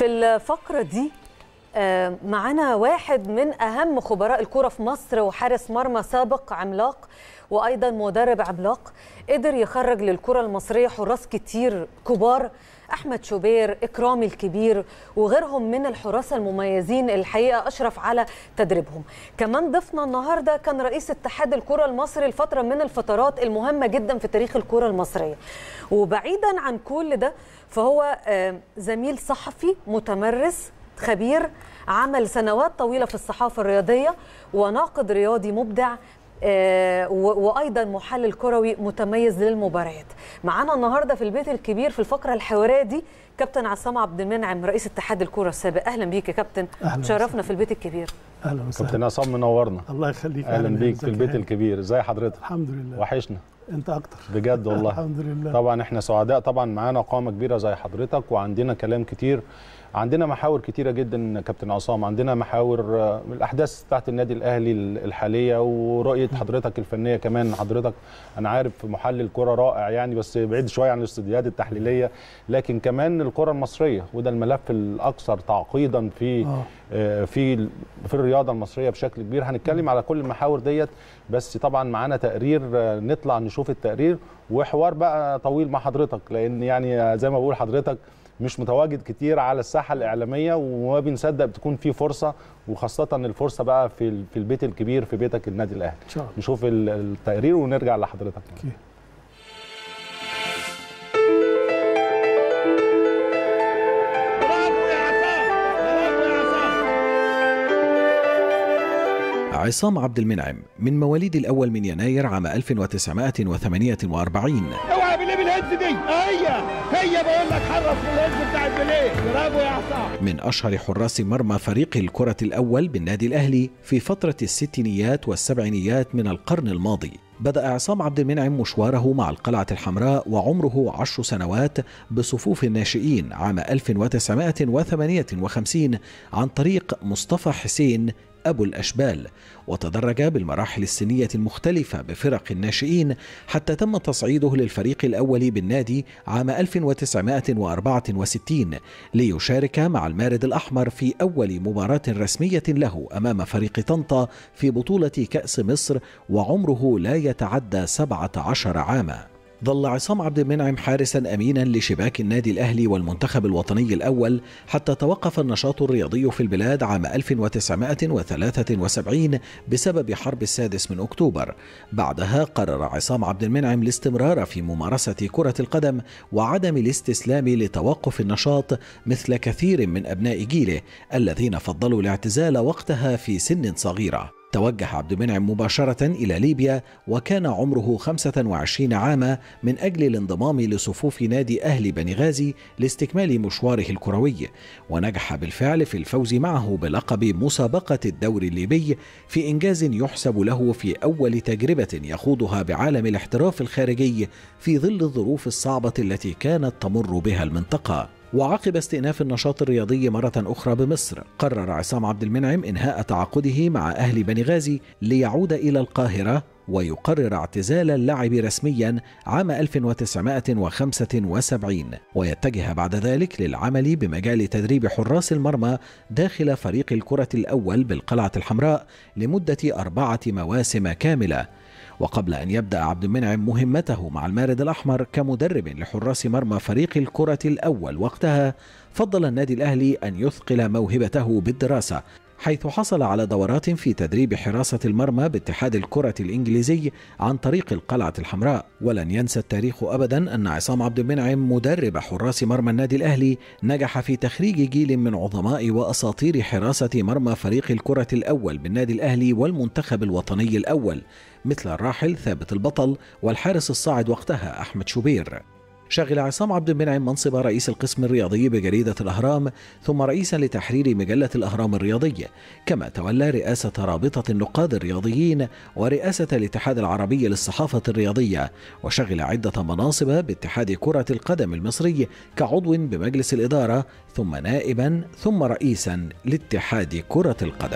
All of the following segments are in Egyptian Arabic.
في الفقرة دي آه، معانا واحد من أهم خبراء الكرة في مصر وحارس مرمى سابق عملاق وأيضا مدرب عملاق قدر يخرج للكرة المصرية حراس كتير كبار أحمد شوبير إكرامي الكبير وغيرهم من الحراس المميزين الحقيقة أشرف على تدريبهم كمان ضيفنا النهاردة كان رئيس اتحاد الكرة المصري لفترة من الفترات المهمة جدا في تاريخ الكرة المصرية وبعيدا عن كل ده فهو آه، زميل صحفي متمرس خبير عمل سنوات طويلة في الصحافة الرياضية وناقد رياضي مبدع آه، و- وايضا محلل كروي متميز للمباريات معانا النهارده في البيت الكبير في الفقره الحواريه دي كابتن عصام عبد المنعم رئيس اتحاد الكره السابق اهلا بيك يا كابتن أهلاً شرفنا وسهلاً. في البيت الكبير اهلا وسهلا كابتن عصام منورنا الله يخليك اهلا بيك ازيك في البيت يا هاني؟ الكبير ازي حضرتك الحمد لله وحشنا انت اكتر بجد والله الحمد لله طبعا احنا سعداء طبعا معانا قامه كبيره زي حضرتك وعندنا كلام كتير عندنا محاور كتيره جدا كابتن عصام عندنا محاور آه، من الاحداث بتاعت النادي الاهلي الحاليه ورؤيه حضرتك الفنيه كمان حضرتك انا عارف محلل كره رائع يعني بس بعيد شويه عن الاستوديوهات التحليليه لكن كمان الكره المصريه وده الملف الاكثر تعقيدا في اه آه، في في الرياضه المصريه بشكل كبير هنتكلم على كل المحاور ديت بس طبعا معانا تقرير آه، نطلع نشوف التقرير وحوار بقى طويل مع حضرتك لان يعني آه، زي ما بقول حضرتك مش متواجد كتير على الساحه الاعلاميه وما بنصدق بتكون في فرصه وخاصه الفرصه بقى في ال- في البيت الكبير في بيتك النادي الاهلي ان شاء الله نشوف ال- التقرير ونرجع لحضرتك اوكي برافو يا عصام برافو يا عصام عصام عبد المنعم من مواليد الأول من يناير عام 1948 اوعى بالله بالهز دي هي هي بقول لك حرص في الهز بتاع البليه برافو يا عصام من أشهر حراس مرمى فريق الكرة الأول بالنادي الأهلي في فترة الستينيات والسبعينيات من القرن الماضي بدأ عصام عبد المنعم مشواره مع القلعة الحمراء وعمره عشر سنوات بصفوف الناشئين عام 1958 عن طريق مصطفى حسين أبو الأشبال وتدرج بالمراحل السنية المختلفة بفرق الناشئين حتى تم تصعيده للفريق الأول بالنادي عام 1964 ليشارك مع المارد الأحمر في أول مباراة رسمية له أمام فريق طنطا في بطولة كأس مصر وعمره لا يتعدى 17 عاما ظل عصام عبد المنعم حارسا امينا لشباك النادي الاهلي والمنتخب الوطني الاول حتى توقف النشاط الرياضي في البلاد عام 1973 بسبب حرب السادس من اكتوبر. بعدها قرر عصام عبد المنعم الاستمرار في ممارسه كره القدم وعدم الاستسلام لتوقف النشاط مثل كثير من ابناء جيله الذين فضلوا الاعتزال وقتها في سن صغيره. توجه عبد المنعم مباشرة إلى ليبيا وكان عمره 25 عاما من أجل الانضمام لصفوف نادي أهل بني غازي لاستكمال مشواره الكروي ونجح بالفعل في الفوز معه بلقب مسابقة الدوري الليبي في إنجاز يحسب له في أول تجربة يخوضها بعالم الاحتراف الخارجي في ظل الظروف الصعبة التي كانت تمر بها المنطقة وعقب استئناف النشاط الرياضي مرة أخرى بمصر قرر عصام عبد المنعم إنهاء تعاقده مع أهل بني غازي ليعود إلى القاهرة ويقرر اعتزال اللعب رسميا عام 1975 ويتجه بعد ذلك للعمل بمجال تدريب حراس المرمى داخل فريق الكرة الأول بالقلعة الحمراء لمدة أربعة مواسم كاملة وقبل أن يبدأ عبد المنعم مهمته مع المارد الأحمر كمدرب لحراس مرمى فريق الكرة الأول وقتها فضل النادي الأهلي أن يثقل موهبته بالدراسة حيث حصل على دورات في تدريب حراسة المرمى باتحاد الكرة الإنجليزي عن طريق القلعة الحمراء ولن ينسى التاريخ أبدا أن عصام عبد المنعم مدرب حراس مرمى النادي الأهلي نجح في تخريج جيل من عظماء وأساطير حراسة مرمى فريق الكرة الأول بالنادي الأهلي والمنتخب الوطني الأول مثل الراحل ثابت البطل والحارس الصاعد وقتها أحمد شوبير شغل عصام عبد المنعم منصب رئيس القسم الرياضي بجريدة الأهرام ثم رئيسا لتحرير مجلة الأهرام الرياضية كما تولى رئاسة رابطة النقاد الرياضيين ورئاسة الاتحاد العربي للصحافة الرياضية وشغل عدة مناصب باتحاد كرة القدم المصري كعضو بمجلس الإدارة ثم نائبا ثم رئيسا لاتحاد كرة القدم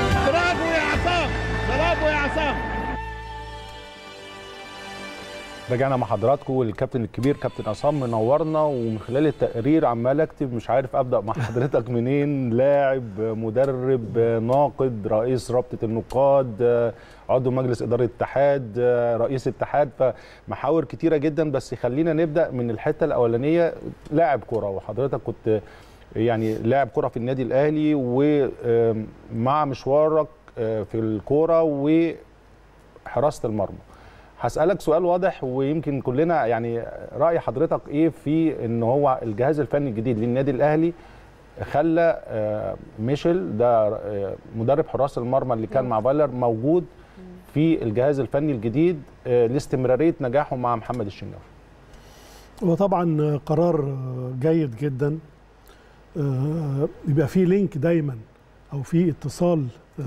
برافو يا عصام برافو يا عصام رجعنا مع حضراتكم والكابتن الكبير كابتن عصام منورنا ومن خلال التقرير عمال اكتب مش عارف ابدا مع حضرتك منين لاعب مدرب ناقد رئيس رابطه النقاد عضو مجلس اداره الاتحاد رئيس اتحاد فمحاور كتيره جدا بس خلينا نبدا من الحته الاولانيه لاعب كره وحضرتك كنت يعني لاعب كره في النادي الاهلي ومع مشوارك في الكوره وحراسه المرمى هسألك سؤال واضح ويمكن كلنا يعني رأي حضرتك ايه في ان هو الجهاز الفني الجديد للنادي الاهلي خلى ميشيل ده مدرب حراس المرمى اللي كان مع فالر موجود في الجهاز الفني الجديد لاستمراريه نجاحه مع محمد الشناوي هو طبعا قرار جيد جدا يبقى في لينك دايما او في اتصال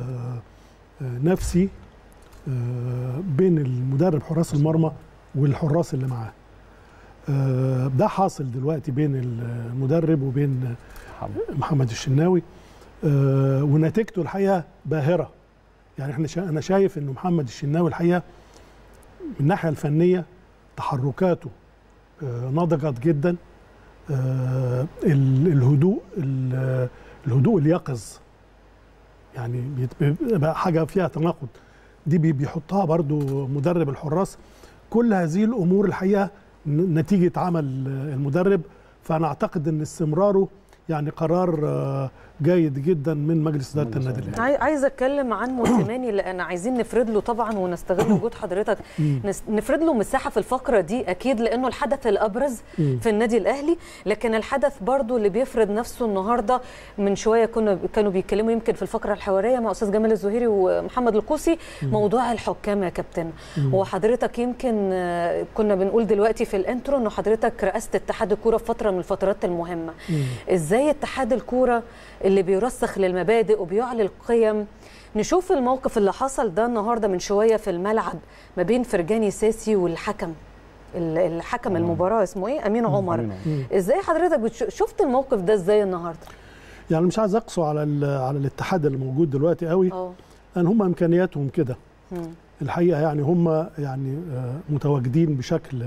نفسي بين المدرب حراس المرمى والحراس اللي معاه ده حاصل دلوقتي بين المدرب وبين محمد الشناوي ونتيجته الحقيقه باهره يعني احنا شا انا شايف انه محمد الشناوي الحقيقه من الناحيه الفنيه تحركاته نضجت جدا الهدوء الهدوء اليقظ يعني بيبقى حاجه فيها تناقض دي بيحطها برضو مدرب الحراس كل هذه الامور الحقيقه نتيجه عمل المدرب فانا اعتقد ان استمراره يعني قرار جيد جدا من مجلس اداره النادي الاهلي عايز اتكلم عن موسيماني لان عايزين نفرد له طبعا ونستغل وجود حضرتك نفرد له مساحه في الفقره دي اكيد لانه الحدث الابرز في النادي الاهلي لكن الحدث برضو اللي بيفرض نفسه النهارده من شويه كنا كانوا بيتكلموا يمكن في الفقره الحواريه مع استاذ جمال الزهيري ومحمد القوسي موضوع الحكام يا كابتن هو حضرتك يمكن كنا بنقول دلوقتي في الانترو انه حضرتك رئست اتحاد الكوره في فتره من الفترات المهمه ازاي اتحاد الكوره اللي بيرسخ للمبادئ وبيعلي القيم نشوف الموقف اللي حصل ده النهارده من شويه في الملعب ما بين فرجاني ساسي والحكم الحكم المباراه اسمه ايه امين عمر ازاي حضرتك شفت الموقف ده ازاي النهارده يعني مش عايز اقسو على على الاتحاد اللي موجود دلوقتي قوي اه لان هم امكانياتهم كده الحقيقه يعني هم يعني متواجدين بشكل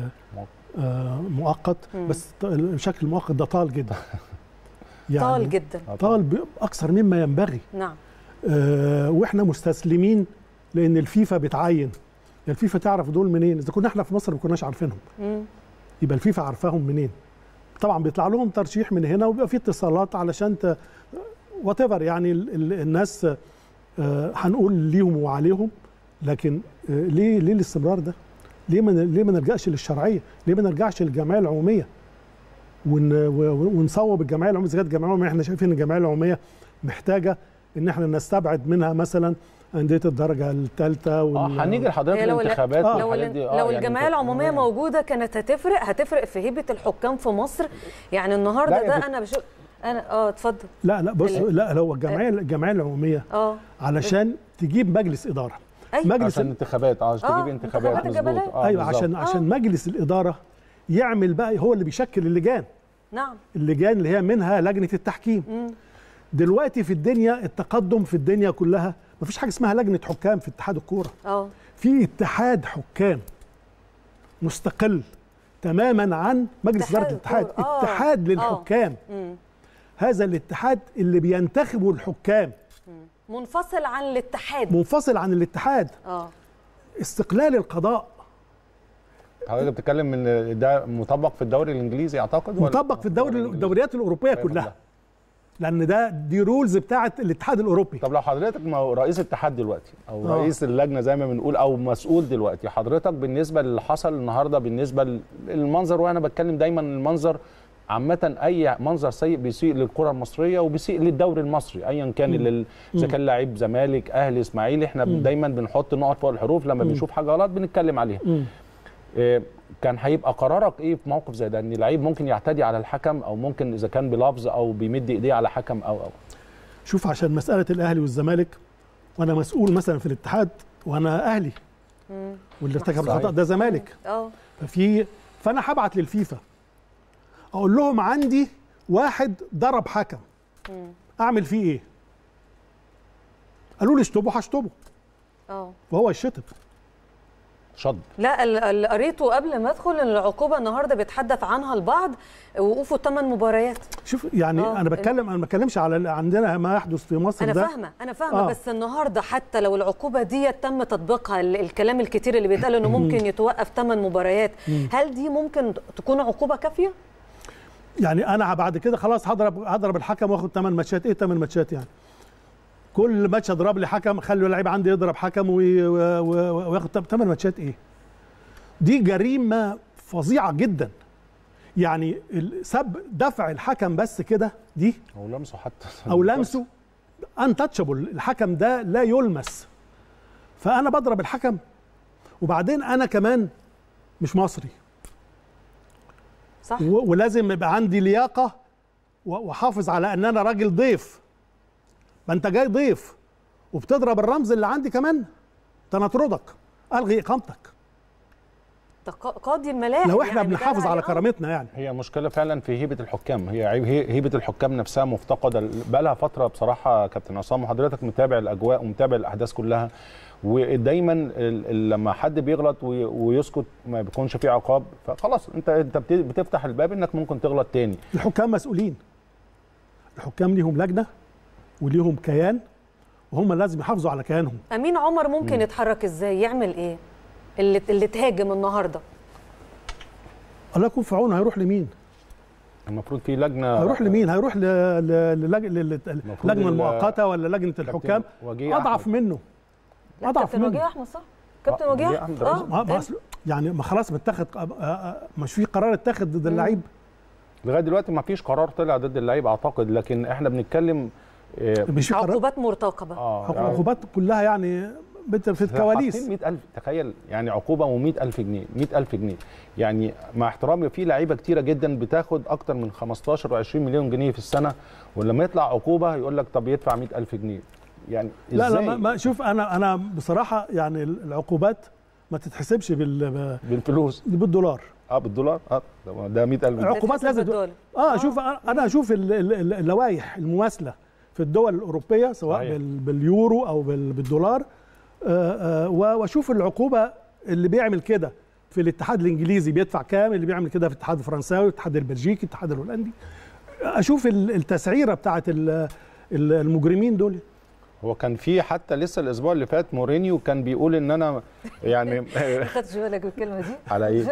مؤقت بس الشكل المؤقت ده طال جدا يعني طال جدا طال اكثر مما ينبغي نعم آه واحنا مستسلمين لان الفيفا بتعين الفيفا تعرف دول منين اذا كنا احنا في مصر ما كناش عارفينهم مم. يبقى الفيفا عارفاهم منين طبعا بيطلع لهم ترشيح من هنا وبيبقى في اتصالات علشان ت... وات يعني ال... ال... الناس آه هنقول ليهم وعليهم لكن آه ليه ليه الاستمرار ده؟ ليه ما ليه ما نلجاش للشرعيه؟ ليه ما نرجعش للجمعيه العموميه؟ ون... ونصوب الجمعيه العموميه اذا كانت الجمعيه العموميه احنا شايفين الجمعيه العموميه محتاجه ان احنا نستبعد منها مثلا انديه الدرجه الثالثه وال... اه هنيجي لحضرتك الانتخابات آه. لو, دي. آه لو يعني الجمعيه العموميه موجوده كانت هتفرق هتفرق في هيبه الحكام في مصر يعني النهارده ده انا بشوف انا اه اتفضل لا لا بص لا هو الجمعيه الجمعيه العموميه اه علشان تجيب مجلس اداره أيوة. مجلس عشان انتخابات اه عشان تجيب انتخابات مظبوط آه ايوه عشان آه. عشان مجلس الاداره يعمل بقى هو اللي بيشكل اللجان نعم اللجان اللي هي منها لجنه التحكيم مم. دلوقتي في الدنيا التقدم في الدنيا كلها ما فيش حاجه اسمها لجنه حكام في اتحاد الكوره اه في اتحاد حكام مستقل تماما عن مجلس اداره الاتحاد آه. اتحاد للحكام مم. هذا الاتحاد اللي بينتخبوا الحكام منفصل عن الاتحاد منفصل عن الاتحاد اه استقلال القضاء حضرتك بتتكلم من ده مطبق في الدوري الانجليزي اعتقد مطبق في الدوري الدوريات الاوروبيه كلها لان ده دي رولز بتاعه الاتحاد الاوروبي طب لو حضرتك رئيس اتحاد دلوقتي او أوه. رئيس اللجنه زي ما بنقول او مسؤول دلوقتي حضرتك بالنسبه للي حصل النهارده بالنسبه للمنظر وانا بتكلم دايما المنظر عامة أي منظر سيء بيسيء للكرة المصرية وبيسيء للدوري المصري أيا كان إذا كان لعيب زمالك أهلي إسماعيلي إحنا مم. دايما بنحط نقط فوق الحروف لما مم. بنشوف حاجة غلط بنتكلم عليها. مم. إيه كان هيبقى قرارك ايه في موقف زي ده ان لعيب ممكن يعتدي على الحكم او ممكن اذا كان بلفظ او بيمد ايديه على حكم او او شوف عشان مساله الاهلي والزمالك وانا مسؤول مثلا في الاتحاد وانا اهلي مم. واللي ارتكب صحيح. الخطا ده زمالك اه ففي فانا هبعت للفيفا اقول لهم عندي واحد ضرب حكم مم. اعمل فيه ايه قالوا لي اشطبه هشطبه اه وهو يشطب شطب لا ال- اللي قريته قبل ما ادخل ان العقوبه النهارده بيتحدث عنها البعض وقوفه ثمان مباريات شوف يعني آه، انا بتكلم انا ما بتكلمش على اللي عندنا ما يحدث في مصر انا ده فاهمه انا فاهمه آه. بس النهارده حتى لو العقوبه دي تم تطبيقها ال- الكلام الكتير اللي بيتقال انه ممكن يتوقف ثمان مباريات هل دي ممكن تكون عقوبه كافيه يعني انا بعد كده خلاص هضرب هضرب الحكم واخد 8 ماتشات ايه 8 ماتشات يعني كل ماتش اضرب لي حكم خلي اللعيب عندي يضرب حكم وي- و- و- وياخد 8 ماتشات ايه دي جريمه فظيعه جدا يعني ال- سب دفع الحكم بس كده دي او لمسه حتى او لمسه انتاتشابل الحكم ده لا يلمس فانا بضرب الحكم وبعدين انا كمان مش مصري صح و- ولازم يبقى عندي لياقه و- واحافظ على ان انا راجل ضيف ما انت جاي ضيف وبتضرب الرمز اللي عندي كمان ده انا اطردك الغي اقامتك ده قا- قاضي الملاعب لو احنا يعني بنحافظ بيتقال على عليه آه. كرامتنا يعني هي مشكله فعلا في هيبه الحكام هي عيب هي- هيبه الحكام نفسها مفتقده بقى لها فتره بصراحه كابتن عصام وحضرتك متابع الاجواء ومتابع الاحداث كلها ودايما ال- ال- لما حد بيغلط وي- ويسكت ما بيكونش فيه عقاب فخلاص انت انت بت- بتفتح الباب انك ممكن تغلط تاني الحكام مسؤولين الحكام ليهم لجنه وليهم كيان وهم لازم يحافظوا على كيانهم امين عمر ممكن يتحرك ازاي يعمل ايه اللي اللي تهاجم النهارده الله يكون في عونه هيروح لمين؟ المفروض في لجنه هيروح لمين؟ هيروح ل- ل- للج- لل- المفروض اللجنه ال- المؤقته ولا لجنه الحكام وجيه اضعف أحمد. منه لا أضعف كابتن منه. وجيه احمد صح كابتن آه، وجيه وجيه احمد أحمد رئيس- ما ما اه أصل- يعني ما خلاص متاخد آه، آه، مش في قرار اتاخد ضد اللعيب لغايه دلوقتي ما فيش قرار طلع ضد اللعيب اعتقد لكن احنا بنتكلم آه، مش في قرار عقوبات مرتقبه اه عقوبات كلها يعني بت- في الكواليس 100000 تخيل يعني عقوبه و100000 جنيه 100000 جنيه يعني مع احترامي في لعيبه كتيره جدا بتاخد اكتر من 15 و20 مليون جنيه في السنه ولما يطلع عقوبه يقول لك طب يدفع 100000 جنيه يعني لا لا إزاي؟ ما- ما شوف انا انا بصراحه يعني العقوبات ما تتحسبش بال بالفلوس بالدولار اه بالدولار اه ده- ده 100000 جنيه عقوبات بتتحسب لازم بالدولار. اه شوف أنا- انا اشوف ال- ال- ال- اللوائح المماثله في الدول الاوروبيه سواء صحيح. بال- باليورو او بال- بالدولار آه، آه، و- واشوف العقوبه اللي بيعمل كده في الاتحاد الانجليزي بيدفع كام اللي بيعمل كده في الاتحاد الفرنساوي الاتحاد البلجيكي الاتحاد الهولندي اشوف ال- التسعيره بتاعت ال- ال- المجرمين دول هو كان في حتى لسه الاسبوع اللي فات مورينيو كان بيقول ان انا يعني ما خدتش بالك بالكلمه دي على ايه؟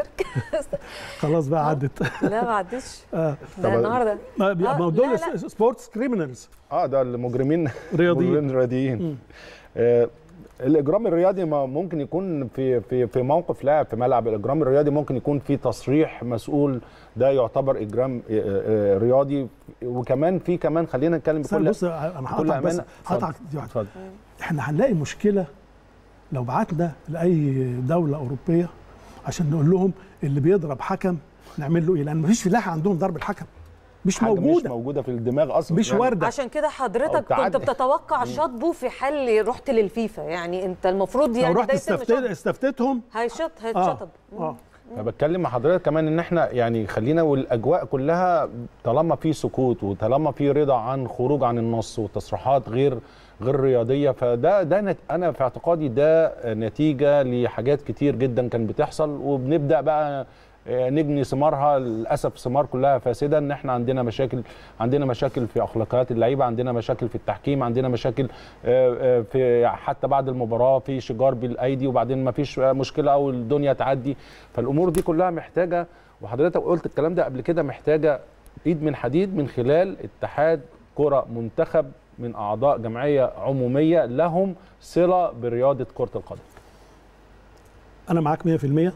خلاص بقى عدت لا ما عدتش آه. ده النهارده ما بي- آه، ما لا، دول لا. سبورتس كريمنالز اه ده المجرمين رياضيين. مجرمين رياضيين آه الاجرام الرياضي ما ممكن يكون في في في موقف لاعب في ملعب الاجرام الرياضي ممكن يكون في تصريح مسؤول ده يعتبر اجرام آه، آه، رياضي وكمان في كمان خلينا نتكلم استنى بكل بص انا بكل هقطعك بس أمانة. هقطعك دي واحدة. اتفضل احنا هنلاقي مشكله لو بعتنا لاي دوله اوروبيه عشان نقول لهم اللي بيضرب حكم نعمل له ايه لان مفيش في لائحه عندهم ضرب الحكم مش حاجة مش موجوده موجوده في الدماغ اصلا مش وارده عشان كده أو حضرتك كنت تعدي. بتتوقع شطبه في حل رحت للفيفا يعني انت المفروض لو يعني رحت ده يتم استفتيت شطب. استفتيتهم هيشط اه هيتشطب اه انا بتكلم مع حضرتك كمان ان احنا يعني خلينا والاجواء كلها طالما في سكوت وطالما في رضا عن خروج عن النص وتصريحات غير غير رياضيه فده ده نت انا في اعتقادي ده نتيجه لحاجات كتير جدا كان بتحصل وبنبدا بقى آه، نجني ثمارها للاسف ثمار كلها فاسده ان احنا عندنا مشاكل عندنا مشاكل في اخلاقيات اللعيبه عندنا مشاكل في التحكيم عندنا مشاكل آه، آه، في حتى بعد المباراه في شجار بالايدي وبعدين ما فيش مشكله او الدنيا تعدي فالامور دي كلها محتاجه وحضرتك قلت الكلام ده قبل كده محتاجه ايد من حديد من خلال اتحاد كره منتخب من اعضاء جمعيه عموميه لهم صله برياضه كره القدم انا معاك 100%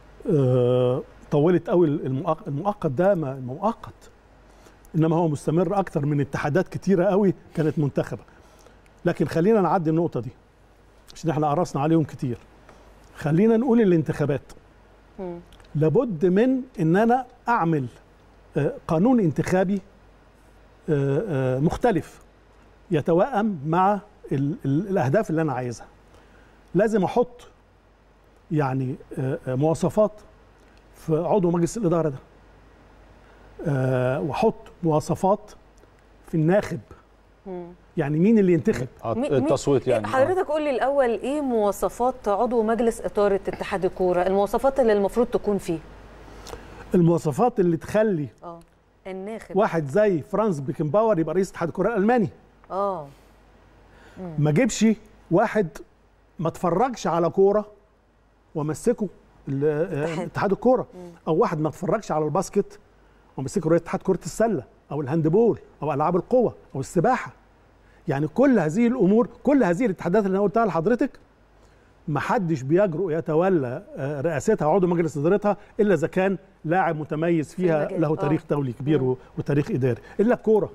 آه طولت قوي المؤق- المؤقت ده ما- مؤقت انما هو مستمر اكتر من اتحادات كتيره قوي كانت منتخبه لكن خلينا نعدي النقطه دي عشان احنا قرصنا عليهم كتير خلينا نقول الانتخابات مم. لابد من ان انا اعمل آه، قانون انتخابي آه، آه، مختلف يتوائم مع ال- ال- الاهداف اللي انا عايزها لازم احط يعني آه، آه، مواصفات في عضو مجلس الاداره ده آه، واحط مواصفات في الناخب مم. يعني مين اللي ينتخب آه، مي- مي- التصويت يعني آه. حضرتك قول لي الاول ايه مواصفات عضو مجلس اداره اتحاد الكوره المواصفات اللي المفروض تكون فيه المواصفات اللي تخلي اه الناخب واحد زي فرانز بيكنباور يبقى رئيس اتحاد الكره الالماني اه ما جيبش واحد ما اتفرجش على كوره ومسكه ال- آه، اتحاد. اتحاد الكوره او واحد ما اتفرجش على الباسكت ومسكه رئيس اتحاد كره السله او الهاندبول او العاب القوه او السباحه يعني كل هذه الامور كل هذه الاتحادات اللي انا قلتها لحضرتك ما حدش بيجرؤ يتولى آه، رئاستها عضو مجلس ادارتها الا اذا كان لاعب متميز فيها المجال. له آه. تاريخ دولي كبير مم. و- وتاريخ اداري الا الكوره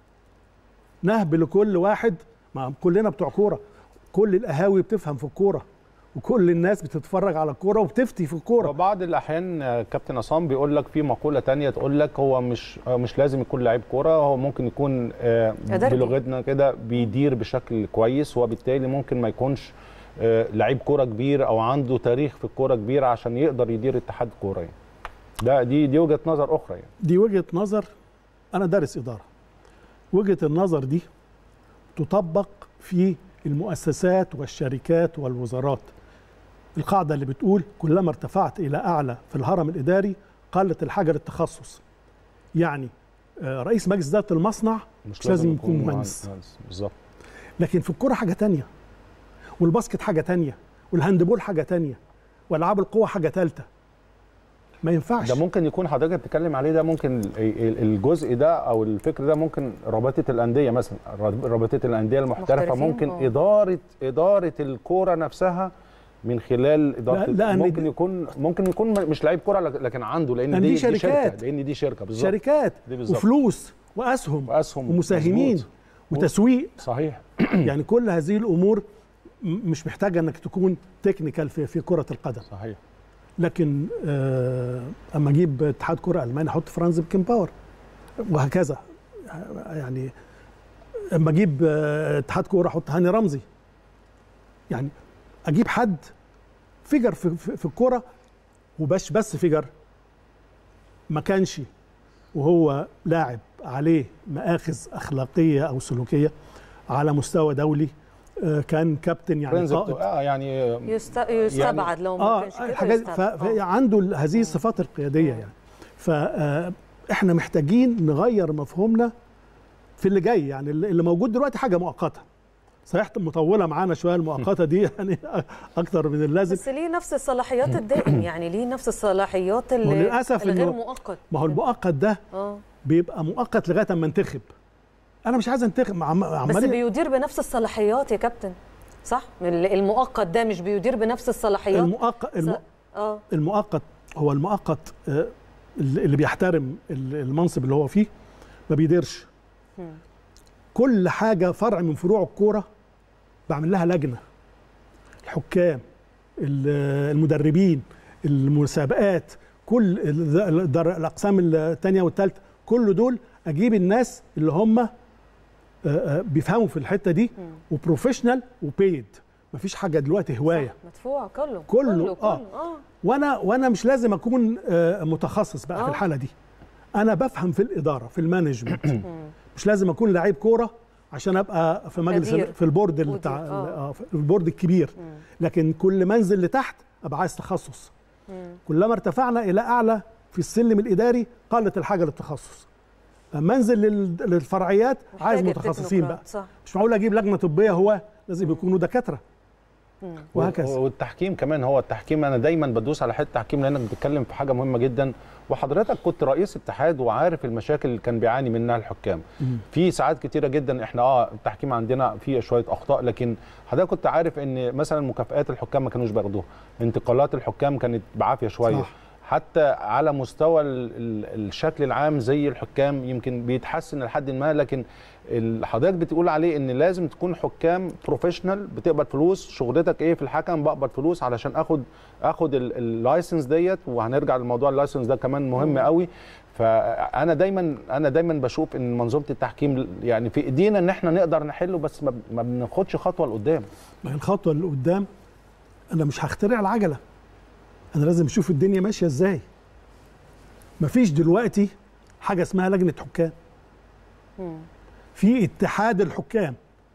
نهب لكل واحد ما كلنا بتوع كوره كل القهاوي بتفهم في الكوره وكل الناس بتتفرج على الكوره وبتفتي في الكوره وبعض الاحيان آه، كابتن عصام بيقول لك في مقوله تانية تقول لك هو مش آه، مش لازم يكون لعيب كوره هو ممكن يكون آه، أدربي. بلغتنا كده بيدير بشكل كويس وبالتالي ممكن ما يكونش آه، لعيب كوره كبير او عنده تاريخ في الكوره كبير عشان يقدر يدير اتحاد كوره يعني. ده دي دي وجهه نظر اخرى يعني دي وجهه نظر انا دارس اداره وجهه النظر دي تطبق في المؤسسات والشركات والوزارات القاعده اللي بتقول كلما ارتفعت الى اعلى في الهرم الاداري قلت الحاجه للتخصص يعني آه، رئيس مجلس اداره المصنع مش لازم يكون مهندس بالظبط لكن في الكرة حاجة تانية والباسكت حاجة تانية والهاندبول حاجة تانية والألعاب القوة حاجة تالتة ما ينفعش ده ممكن يكون حضرتك بتتكلم عليه ده ممكن ال- ال- الجزء ده او الفكر ده ممكن رابطه الانديه مثلا رابطه الانديه المحترفه محترفين، ممكن آه. اداره اداره الكوره نفسها من خلال اداره لا- لأن ممكن دي- يكون ممكن يكون مش لعيب كوره لك- لكن عنده لان لأن دي, دي دي شركات. شركه لان دي شركه بالظبط شركات دي بالظبط. وفلوس وأسهم واسهم ومساهمين مظبوط. وتسويق صحيح يعني كل هذه الأمور م- مش محتاجة أنك تكون تكنيكال في في كرة القدم صحيح لكن آه اما اجيب اتحاد كره الماني احط فرانز بيكن باور وهكذا يعني اما اجيب آه، اتحاد كوره احط هاني رمزي يعني اجيب حد فيجر في, في, في الكوره وبس بس فيجر ما كانش وهو لاعب عليه مآخذ اخلاقيه او سلوكيه على مستوى دولي آه، كان كابتن يعني فريندز قائد بتوع- اه يعني يست... يستبعد لو ما اه كانش كده الحاجات يستبعد. آه. فعنده ال- هذه الصفات القياديه يعني فاحنا محتاجين نغير مفهومنا في اللي جاي يعني اللي اللي موجود دلوقتي حاجه مؤقته صحيح مطوله معانا شويه المؤقته دي يعني اكتر من اللازم بس ليه نفس الصلاحيات الدائم يعني ليه نفس الصلاحيات اللي وللأسف الغير إنه- مؤقت ما هو المؤقت ده اه بيبقى مؤقت لغايه اما انتخب انا مش عايز انتخب عم- بس عمال بيدير بنفس الصلاحيات يا كابتن صح ال- المؤقت ده مش بيدير بنفس الصلاحيات المؤقت الم... اه المؤقت هو المؤقت آه، اللي اللي بيحترم ال- المنصب اللي هو فيه ما بيديرش مم. كل حاجه فرع من فروع الكوره بعمل لها لجنه الحكام ال- المدربين المسابقات كل ال- الدر- الاقسام الثانيه والثالثه كل دول اجيب الناس اللي هم آه، آه، بيفهموا في الحته دي مم. وبروفيشنال وبيد مفيش حاجه دلوقتي هوايه صح، مدفوع كله كله، كله, آه. كله. اه وانا وانا مش لازم اكون آه، متخصص بقى آه. في الحاله دي انا بفهم في الاداره في المانجمنت مم. مش لازم اكون لعيب كوره عشان ابقى في مجلس أدير. في البورد اللي مدير، بتاع آه. آه، في البورد الكبير مم. لكن كل منزل لتحت ابقى عايز تخصص مم. كلما ارتفعنا الى اعلى في السلم الاداري قلت الحاجه للتخصص منزل لل- للفرعيات عايز محتاج متخصصين بقى التكنوقراط، صح مش معقول اجيب لجنه طبيه هو لازم يكونوا دكاتره مم. وهكذا والتحكيم كمان هو التحكيم انا دايما بدوس على حته التحكيم لانك بتتكلم في حاجه مهمه جدا وحضرتك كنت رئيس اتحاد وعارف المشاكل اللي كان بيعاني منها الحكام مم. في ساعات كتيره جدا احنا اه التحكيم عندنا فيه شويه اخطاء لكن حضرتك كنت عارف ان مثلا مكافئات الحكام ما كانوش بياخدوها انتقالات الحكام كانت بعافيه شويه صح. حتى على مستوى ال ال الشكل العام زي الحكام يمكن بيتحسن لحد ما لكن ال- حضرتك بتقول عليه ان لازم تكون حكام بروفيشنال بتقبض فلوس شغلتك ايه في الحكم بقبض فلوس علشان اخد اخد ال- اللايسنس ديت وهنرجع لموضوع اللايسنس ده كمان مهم قوي فانا دايما انا دايما بشوف ان منظومه التحكيم يعني في ايدينا ان احنا نقدر نحله بس ما ما بناخدش خطوه لقدام ما هي الخطوه اللي قدام انا مش هخترع العجله انا لازم اشوف الدنيا ماشيه ازاي مفيش دلوقتي حاجه اسمها لجنه حكام مم. في اتحاد الحكام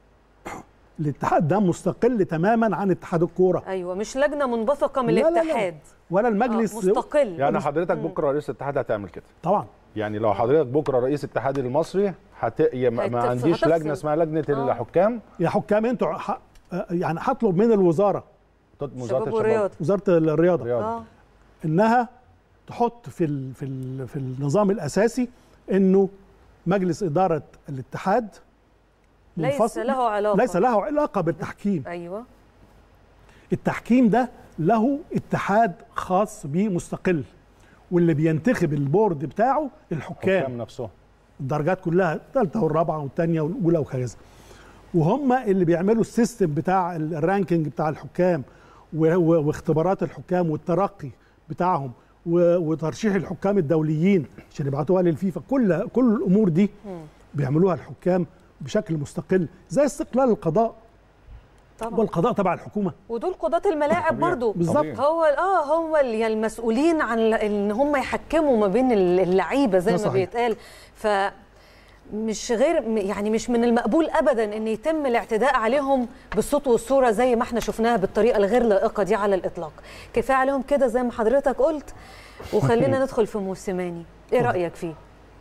الاتحاد ده مستقل تماما عن اتحاد الكوره ايوه مش لجنه منبثقه من لا لا لا. الاتحاد ولا آه، المجلس مستقل يعني حضرتك بكره رئيس الاتحاد هتعمل كده طبعا يعني لو حضرتك بكره رئيس الاتحاد المصري هت... يا ما ما هيتف- عنديش هتفصل. لجنه اسمها لجنه آه. الحكام يا حكام انتوا ح- يعني هطلب من الوزاره ضد وزاره شباب الشباب ورياضه وزاره الرياضه الرياضه اه انها تحط في ال في ال في النظام الاساسي انه مجلس اداره الاتحاد ليس منفصل- له علاقه ليس له علاقه بالتحكيم ايوه التحكيم ده له اتحاد خاص بيه مستقل واللي بينتخب البورد بتاعه الحكام الحكام نفسهم الدرجات كلها الثالثه والرابعه والثانيه والاولى وهكذا وهم اللي بيعملوا السيستم بتاع ال- الرانكينج بتاع الحكام و- و- واختبارات الحكام والترقي بتاعهم و- وترشيح الحكام الدوليين عشان يبعتوها للفيفا كل كل الامور دي بيعملوها الحكام بشكل مستقل زي استقلال القضاء طبعا والقضاء تبع الحكومه ودول قضاة الملاعب طبيعي. برضو بالظبط. طبيعي. هو اه هم اللي المسؤولين عن ال- ان هم يحكموا ما بين اللعيبه زي ده ما صحيح. بيتقال ف مش غير يعني مش من المقبول ابدا ان يتم الاعتداء عليهم بالصوت والصوره زي ما احنا شفناها بالطريقه الغير لائقه دي على الاطلاق كفايه عليهم كده زي ما حضرتك قلت وخلينا ندخل في موسيماني ايه رايك فيه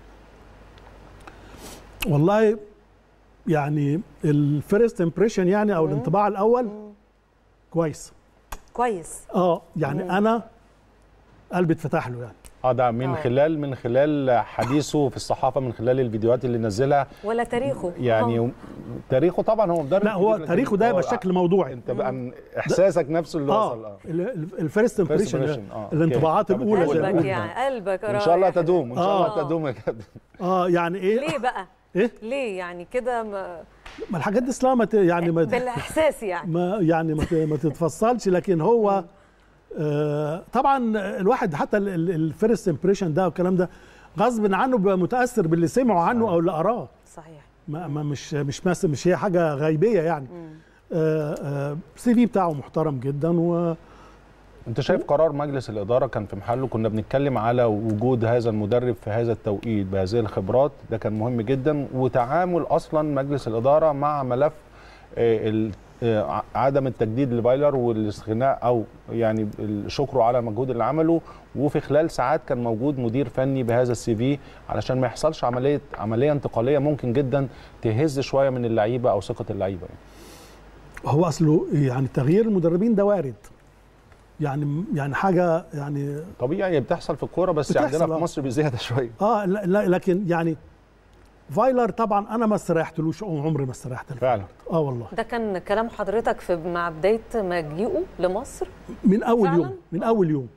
والله يعني الفيرست امبريشن يعني او الانطباع الاول كويس كويس اه يعني انا قلبي اتفتح له يعني اه ده من آه. خلال من خلال حديثه في الصحافه من خلال الفيديوهات اللي نزلها ولا تاريخه يعني آه. تاريخه طبعا هو مدرب لا هو كبير، لكن تاريخه ده يبقى هو بشكل موضوعي انت بقى احساسك نفسه اللي وصل اه اه الفيرست امبريشن impression، آه، الانطباعات أوكي. الاولى زي ما قلبك بنقول. يعني قلبك ان شاء الله رايح. تدوم ان شاء آه. الله تدوم يا كابتن اه يعني ايه ليه بقى ايه ليه يعني كده ما ما الحاجات دي اصلا ما ت- يعني ما بالاحساس يعني ما يعني ما ت- ما تتفصلش لكن هو آه طبعا الواحد حتى الفيرست امبريشن ده والكلام ده غصب عنه بيبقى متاثر باللي سمعه عنه او اللي قراه صحيح ما ما مش مش مس مش هي حاجه غيبيه يعني آه آه السي في بتاعه محترم جدا و انت شايف قرار مجلس الاداره كان في محله كنا بنتكلم على وجود هذا المدرب في هذا التوقيت بهذه الخبرات ده كان مهم جدا وتعامل اصلا مجلس الاداره مع ملف آه، ال- آه، عدم التجديد لفايلر والاستغناء او يعني شكره على المجهود اللي عمله وفي خلال ساعات كان موجود مدير فني بهذا السي في علشان ما يحصلش عمليه عمليه انتقاليه ممكن جدا تهز شويه من اللعيبه او ثقه اللعيبه يعني. هو اصله يعني تغيير المدربين ده وارد يعني يعني حاجه يعني طبيعي هي بتحصل في الكوره بس بتحصل، عندنا في آه. مصر بزياده شويه اه لا لا لكن يعني فايلر طبعا انا ما استريحتلوش عمري ما استريحت له. فعلا اه والله ده كان كلام حضرتك في مع بدايه مجيئه لمصر من اول فعلاً؟ يوم من اول يوم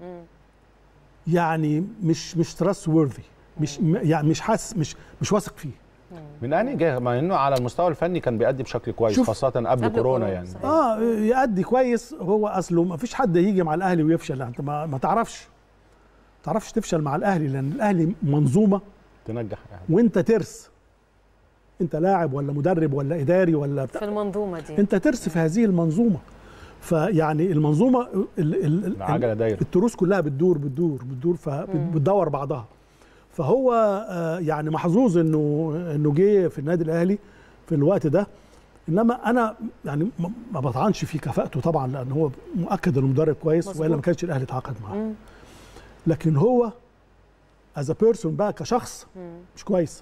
يعني مش مش تراست وورثي مش م- يعني مش حاسس مش مش واثق فيه من انهي جهه مع انه على المستوى الفني كان بيأدي بشكل كويس شوف. خاصه قبل, قبل كورونا كورونا، يعني صحيح. اه يأدي كويس هو اصله ما فيش حد يجي مع الاهلي ويفشل انت ما, ما تعرفش ما تعرفش تفشل مع الاهلي لان الاهلي منظومه تنجح يعني وانت ترس انت لاعب ولا مدرب ولا اداري ولا بتاع في المنظومه دي انت ترس في هذه المنظومه فيعني المنظومه ال ال ال العجله دايره التروس كلها بتدور بتدور بتدور فبتدور بعضها فهو آه، يعني محظوظ انه انه جه في النادي الاهلي في الوقت ده انما انا يعني ما- ما بطعنش في كفاءته طبعا لان هو مؤكد انه مدرب كويس مظبوط. والا ما كانش الاهلي اتعاقد معاه مم. لكن هو از بيرسون بقى كشخص مش كويس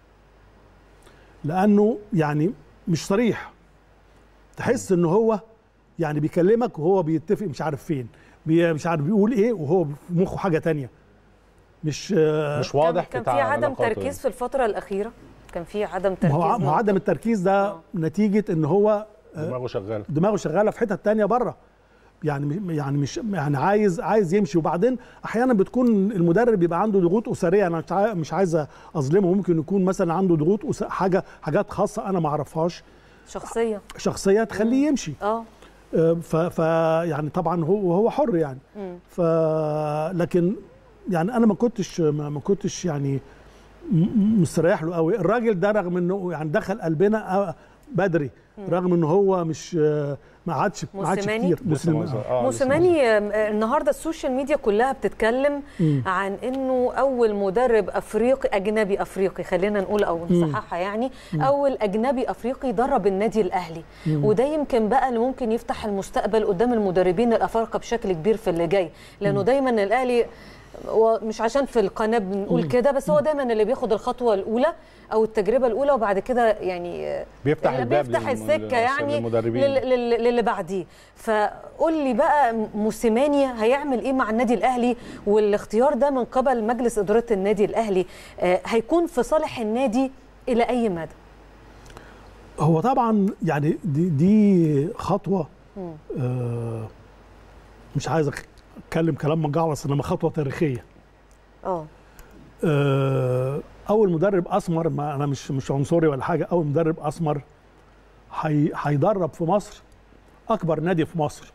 لانه يعني مش صريح تحس ان هو يعني بيكلمك وهو بيتفق مش عارف فين بي مش عارف بيقول ايه وهو في مخه حاجه تانية مش آه، مش واضح كان, كان بتاع في عدم علاقاته تركيز يعني. في الفتره الاخيره كان في عدم ما تركيز هو ع- ما هو عدم التركيز ده آه. نتيجه ان هو دماغه شغاله دماغه شغاله في حتت تانية بره يعني يعني مش يعني عايز عايز يمشي وبعدين احيانا بتكون المدرب بيبقى عنده ضغوط اسريه انا مش عاي- مش عايز اظلمه ممكن يكون مثلا عنده ضغوط أس- حاجه حاجات خاصه انا ما اعرفهاش شخصيه شخصيه تخليه يمشي اه آه، ف, ف يعني طبعا هو هو حر يعني مم. ف لكن يعني انا ما كنتش ما ما كنتش يعني م- مستريح له قوي الراجل ده رغم انه يعني دخل قلبنا آه، بدري رغم ان هو مش آه، ما عادش ما عادش موسيماني؟ كتير لسه موسيماني. ما وصل- آه، لسه ما موسيماني آم، آه، النهارده السوشيال ميديا كلها بتتكلم عن انه اول مدرب افريقي اجنبي افريقي خلينا نقول او نصححها يعني اول اجنبي افريقي درب النادي الاهلي وده يمكن بقى اللي ممكن يفتح المستقبل قدام المدربين الافارقه بشكل كبير في اللي جاي لانه دايما الاهلي ومش عشان في القناه بنقول كده بس هو دايما اللي بياخد الخطوه الاولى او التجربه الاولى وبعد كده يعني آه، بيفتح اللي الباب بيفتح للم- السكه للمس- يعني للمدربين. لل- لل- للي بعديه فقول لي بقى موسيماني هيعمل ايه مع النادي الاهلي والاختيار ده من قبل مجلس اداره النادي الاهلي آه، هيكون في صالح النادي الى اي مدى هو طبعا يعني دي, دي خطوه آه مش عايز اتكلم كلام مجعلص انما خطوه تاريخيه اه آه، اول مدرب اسمر ما انا مش مش عنصري ولا حاجه اول مدرب اسمر هي- هيدرب في مصر اكبر نادي في مصر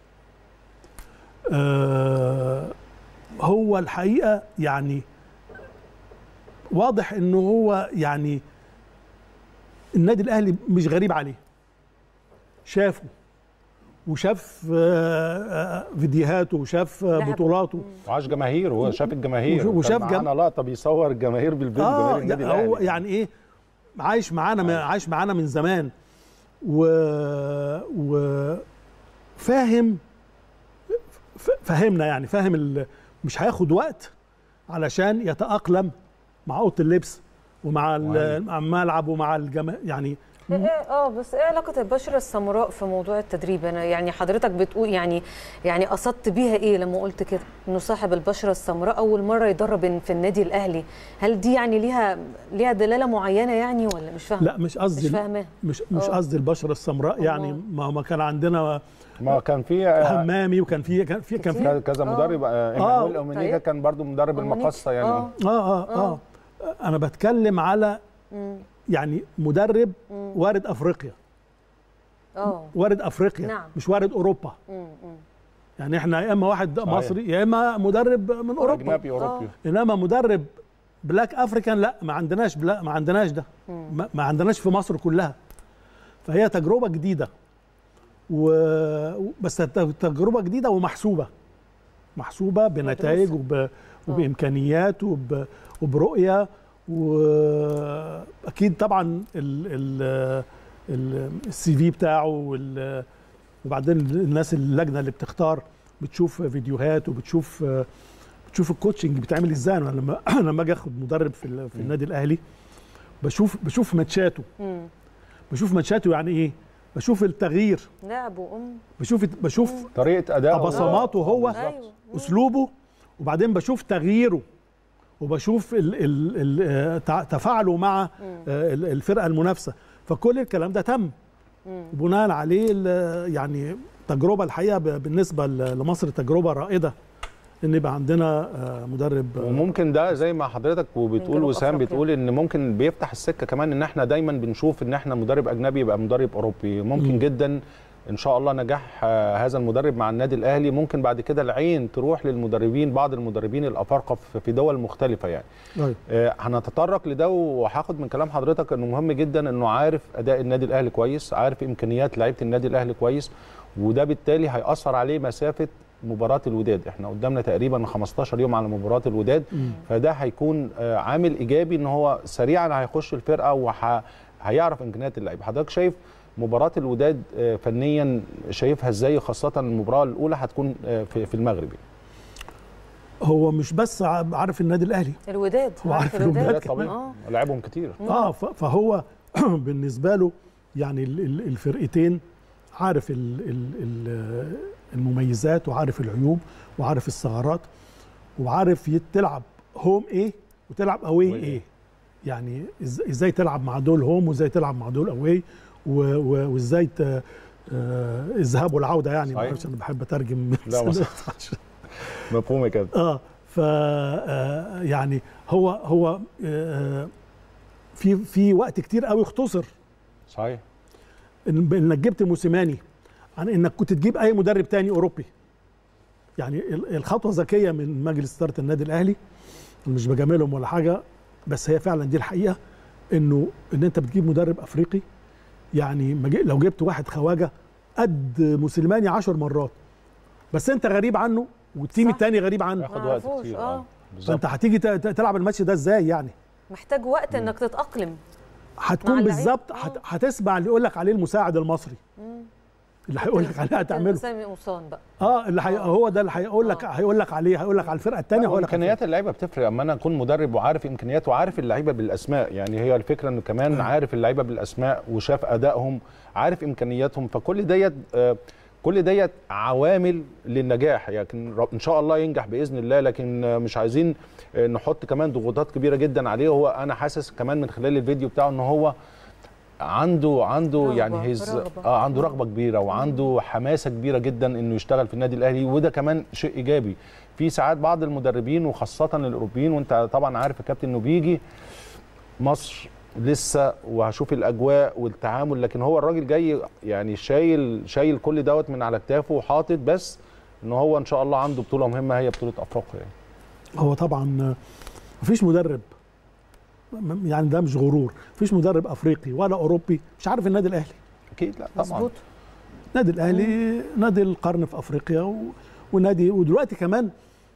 آه، هو الحقيقه يعني واضح انه هو يعني النادي الاهلي مش غريب عليه شافه وشاف آه، آه، فيديوهاته وشاف آه، لعب. بطولاته وعاش جماهير هو شاف الجماهير وش- وشاف كان جم- معانا لقطه بيصور الجماهير بالفيديو جماهير اه النادي يعني هو الاهلي يعني ايه عايش معانا من عايش معانا من زمان و و فاهم ف- فهمنا يعني فاهم ال... مش هياخد وقت علشان يتأقلم مع اوضه اللبس ومع ال- مع الملعب ومع الجماهير يعني إيه- إيه- اه بس ايه علاقه البشره السمراء في موضوع التدريب انا يعني حضرتك بتقول يعني يعني قصدت بيها ايه لما قلت كده انه صاحب البشره السمراء اول مره يدرب في النادي الاهلي هل دي يعني ليها ليها دلاله معينه يعني ولا مش فاهمه لا مش قصدي مش فاهماها مش مش آه. قصدي البشره السمراء يعني أمال. ما ما كان عندنا ما كان في آه، همامي وكان في كان في كان في كتير. كذا آه. مدرب آه، ايمانويل اومينيجا طيب. كان برضو مدرب أومينيجا. المقصه يعني آه. اه اه اه انا بتكلم على يعني مدرب وارد افريقيا اه وارد افريقيا نعم. مش وارد اوروبا مم، مم. يعني احنا يا اما واحد صحيح. مصري يا اما مدرب من اوروبا اجنبي اوروبي انما مدرب بلاك افريكان لا ما عندناش بلا ما عندناش ده ما, ما عندناش في مصر كلها فهي تجربه جديده و بس ت- تجربه جديده ومحسوبه محسوبه بنتائج وب... وبامكانيات وب... وبرؤيه واكيد طبعا ال... ال... ال- السي في بتاعه وال... وبعدين الناس اللجنه اللي بتختار بتشوف فيديوهات وبتشوف بتشوف الكوتشنج بيتعمل ازاي انا لما لما اجي اخد مدرب في, ال- في النادي الاهلي بشوف بشوف ماتشاته مم. بشوف ماتشاته يعني ايه بشوف التغيير لعب وام بشوف بشوف طريقه اداء بصماته هو ايوه اسلوبه وبعدين بشوف تغييره وبشوف ال ال ال آه، تع- تفاعله مع آه، ال- الفرقه المنافسه فكل الكلام ده تم بناء عليه ال- يعني تجربه الحقيقه ب- بالنسبه ل- لمصر تجربه رائده ان يبقى عندنا آه، مدرب آه، وممكن ده زي ما حضرتك وبتقول جنوب وسام أفريقيا. بتقول ان ممكن بيفتح السكه كمان ان احنا دايما بنشوف ان احنا مدرب اجنبي يبقى مدرب اوروبي ممكن مم. جدا ان شاء الله نجاح آه، هذا المدرب مع النادي الاهلي ممكن بعد كده العين تروح للمدربين بعض المدربين الافارقه في- في دول مختلفه يعني أيوة. آه، هنتطرق لده وهاخد من كلام حضرتك انه مهم جدا انه عارف اداء النادي الاهلي كويس عارف امكانيات لعيبه النادي الاهلي كويس وده بالتالي هياثر عليه مسافه مباراه الوداد احنا قدامنا تقريبا 15 يوم على مباراه الوداد مم. فده هيكون آه، عامل ايجابي ان هو سريعا هيخش الفرقه وهيعرف امكانيات اللعيبه حضرتك شايف مباراه الوداد آه، فنيا شايفها ازاي خاصه المباراه الاولى هتكون آه، في في المغرب هو مش بس ع- عارف النادي الاهلي الوداد هو عارف ده الوداد. طبيعي اه لعبهم كتير اه ف- فهو بالنسبه له يعني ال- ال- الفرقتين عارف ال- ال- ال- المميزات وعارف العيوب وعارف الثغرات وعارف يت- تلعب هوم ايه وتلعب اواي وإيه. ايه يعني إز- ازاي تلعب مع دول هوم وازاي تلعب مع دول اواي و- و- وازاي ت- آه، الذهاب والعوده يعني صحيح. معرفش انا بحب اترجم لا، ما مفهوم يا كابتن اه ف آه، يعني هو هو آه، في في وقت كتير قوي اختصر صحيح إن- انك جبت موسيماني عن انك كنت تجيب اي مدرب تاني اوروبي يعني ال- الخطوه ذكيه من مجلس اداره النادي الاهلي أنا مش بجاملهم ولا حاجه بس هي فعلا دي الحقيقه انه ان انت بتجيب مدرب افريقي يعني ما جي- لو جبت واحد خواجه قد موسيماني عشر مرات بس انت غريب عنه والتيم صح. التاني غريب عنه ياخد وقت معرفوش، كتير آه. اه بالظبط فانت هتيجي ت- ت- تلعب الماتش ده ازاي يعني محتاج وقت انك تتاقلم هتكون اللعيبة. بالظبط آه. هت- هتسمع اللي يقول لك عليه المساعد المصري اللي هيقول لك عليه هتعمله سامي قمصان بقى اه اللي هي هو ده اللي هيقول لك آه. هيقول لك عليه هيقول لك على الفرقه الثانيه هيقول لك على امكانيات اللعيبه بتفرق اما انا اكون مدرب وعارف امكانيات وعارف اللعيبه بالاسماء يعني هي الفكره انه كمان عارف اللعيبه بالاسماء وشاف ادائهم عارف امكانياتهم فكل ديت آه، كل ديت عوامل للنجاح لكن يعني ان شاء الله ينجح باذن الله لكن آه، مش عايزين آه، نحط كمان ضغوطات كبيره جدا عليه هو انا حاسس كمان من خلال الفيديو بتاعه ان هو عنده عنده رغبة، يعني هيز رغبة. اه عنده رغبه كبيره وعنده حماسه كبيره جدا انه يشتغل في النادي الاهلي وده كمان شيء ايجابي في ساعات بعض المدربين وخاصه الاوروبيين وانت طبعا عارف يا كابتن انه بيجي مصر لسه وهشوف الاجواء والتعامل لكن هو الراجل جاي يعني شايل شايل كل دوت من على كتافه وحاطط بس ان هو ان شاء الله عنده بطوله مهمه هي بطوله افريقيا يعني. هو طبعا مفيش مدرب م- يعني ده مش غرور مفيش مدرب افريقي ولا اوروبي مش عارف النادي الاهلي اكيد لا طبعا مظبوط النادي الاهلي نادي القرن في افريقيا و... ونادي ودلوقتي كمان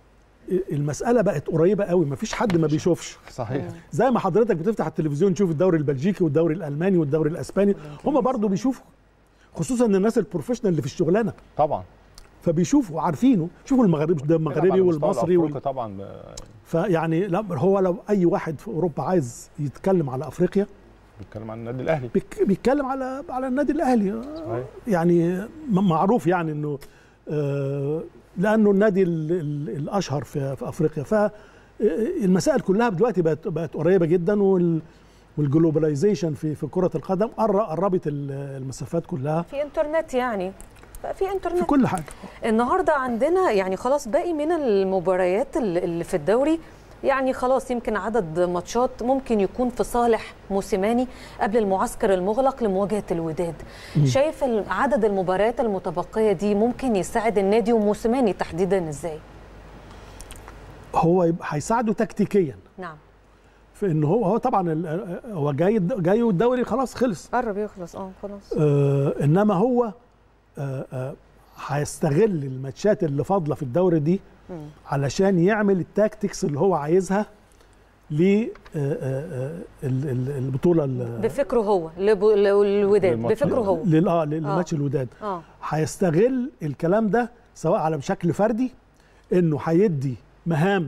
المساله بقت قريبه قوي مفيش حد ما بيشوفش صحيح زي ما حضرتك بتفتح التلفزيون تشوف الدوري البلجيكي والدوري الالماني والدوري الاسباني هم برضو بيشوفوا خصوصا ان الناس البروفيشنال اللي في الشغلانه طبعا فبيشوفوا عارفينه شوفوا المغربي ده بيلعب المغربي على المستوى والمصري الأفريقي وال... طبعا ب- فيعني لا هو لو اي واحد في اوروبا عايز يتكلم على افريقيا بيتكلم عن النادي الاهلي بيك- بيتكلم على على النادي الاهلي صحيح. يعني م- معروف يعني انه آه، لانه النادي ال- ال- الاشهر في في افريقيا فالمسائل كلها دلوقتي بقت بقت قريبه جدا وال والجلوباليزيشن في في كره القدم قر- قربت ال- المسافات كلها في انترنت يعني بقى في في انترنت كل حاجه النهارده عندنا يعني خلاص باقي من المباريات ال- اللي في الدوري يعني خلاص يمكن عدد ماتشات ممكن يكون في صالح موسيماني قبل المعسكر المغلق لمواجهه الوداد شايف ال- عدد المباريات المتبقيه دي ممكن يساعد النادي وموسيماني تحديدا ازاي هو يبقى هيساعده تكتيكيا نعم في ان هو هو طبعا ال- هو جاي جاي والدوري خلاص خلص قرب يخلص اه خلاص آه انما هو آه آه هيستغل الماتشات اللي فاضله في الدوري دي علشان يعمل التاكتكس اللي هو عايزها ل البطوله ال- بفكره هو لب- للوداد للماتش. بفكره هو لل- اه للماتش الوداد اه هيستغل الكلام ده سواء على بشكل فردي انه هيدي مهام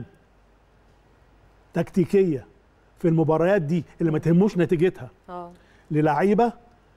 تكتيكيه في المباريات دي اللي ما تهموش نتيجتها اه للعيبه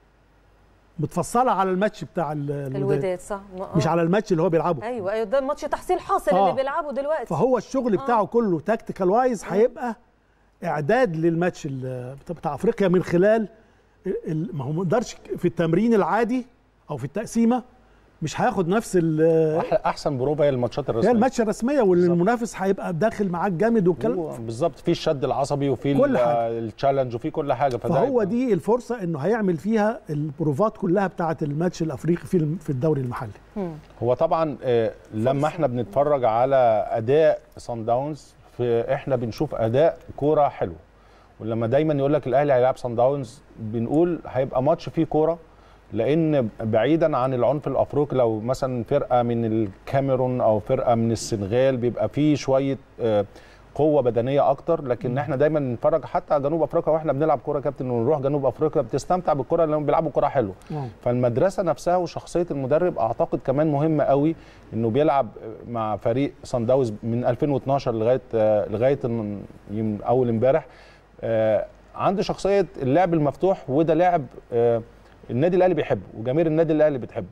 متفصله على الماتش بتاع ال- الوداد الوداد صح ما- آه. مش على الماتش اللي هو بيلعبه ايوه ايوه ده ماتش تحصيل حاصل آه. اللي بيلعبه دلوقتي فهو الشغل بتاعه كله تكتيكال وايز هيبقى اعداد للماتش ال- بتاع- بتاع افريقيا من خلال ال- ما هو ما يقدرش في التمرين العادي او في التقسيمه مش هياخد نفس ال- أحلى- احسن بروفه هي الماتشات الرسميه هي الماتش الرسميه واللي المنافس هيبقى داخل معاك جامد والكلام هو بالظبط في الشد العصبي وفي كل ال- حاجة. التشالنج وفي كل حاجه فده فهو يبقى- دي الفرصه انه هيعمل فيها البروفات كلها بتاعه الماتش الافريقي في الم- في الدوري المحلي هو طبعا آه، لما احنا بنتفرج على اداء صن داونز في احنا بنشوف اداء كوره حلو ولما دايما يقول لك الاهلي هيلعب صن داونز بنقول هيبقى ماتش فيه كوره لان بعيدا عن العنف الافريقي لو مثلا فرقه من الكاميرون او فرقه من السنغال بيبقى فيه شويه آه، قوه بدنيه اكتر لكن احنا دايما نتفرج حتى على جنوب افريقيا واحنا بنلعب كوره يا كابتن ونروح جنوب افريقيا بتستمتع بالكوره لانهم بيلعبوا كوره حلو فالمدرسه نفسها وشخصيه المدرب اعتقد كمان مهمه قوي انه بيلعب مع فريق صن داونز من 2012 لغايه آه، لغايه الن- يم- اول امبارح آه، عنده شخصيه اللعب المفتوح وده لاعب آه، النادي الاهلي بيحبه وجماهير النادي الاهلي بتحبه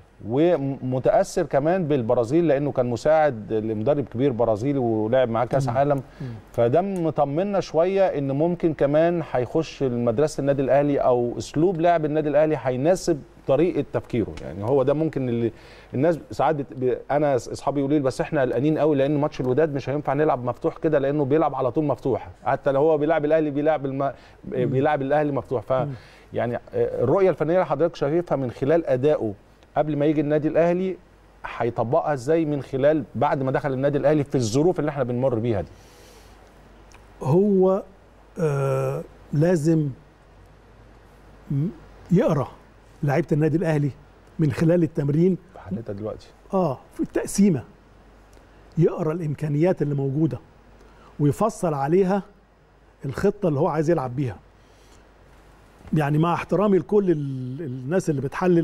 ومتاثر كمان بالبرازيل لانه كان مساعد لمدرب كبير برازيلي ولعب معاه كاس عالم فده مطمنا شويه ان ممكن كمان هيخش مدرسه النادي الاهلي او اسلوب لعب النادي الاهلي هيناسب طريقه تفكيره يعني هو ده ممكن اللي الناس ساعات بت... ب... انا اصحابي يقولوا لي بس احنا قلقانين قوي لان ماتش الوداد مش هينفع نلعب مفتوح كده لانه بيلعب على طول مفتوح حتى لو هو بيلعب الاهلي بيلعب الم... بيلعب الاهلي مفتوح ف يعني آه، الرؤيه الفنيه اللي حضرتك شايفها من خلال ادائه قبل ما يجي النادي الاهلي هيطبقها ازاي من خلال بعد ما دخل النادي الاهلي في الظروف اللي احنا بنمر بيها دي هو آه لازم م- يقرا لعيبه النادي الاهلي من خلال التمرين في حالتها دلوقتي اه في التقسيمه يقرا الامكانيات اللي موجوده ويفصل عليها الخطه اللي هو عايز يلعب بيها يعني مع احترامي لكل ال- الناس اللي بتحلل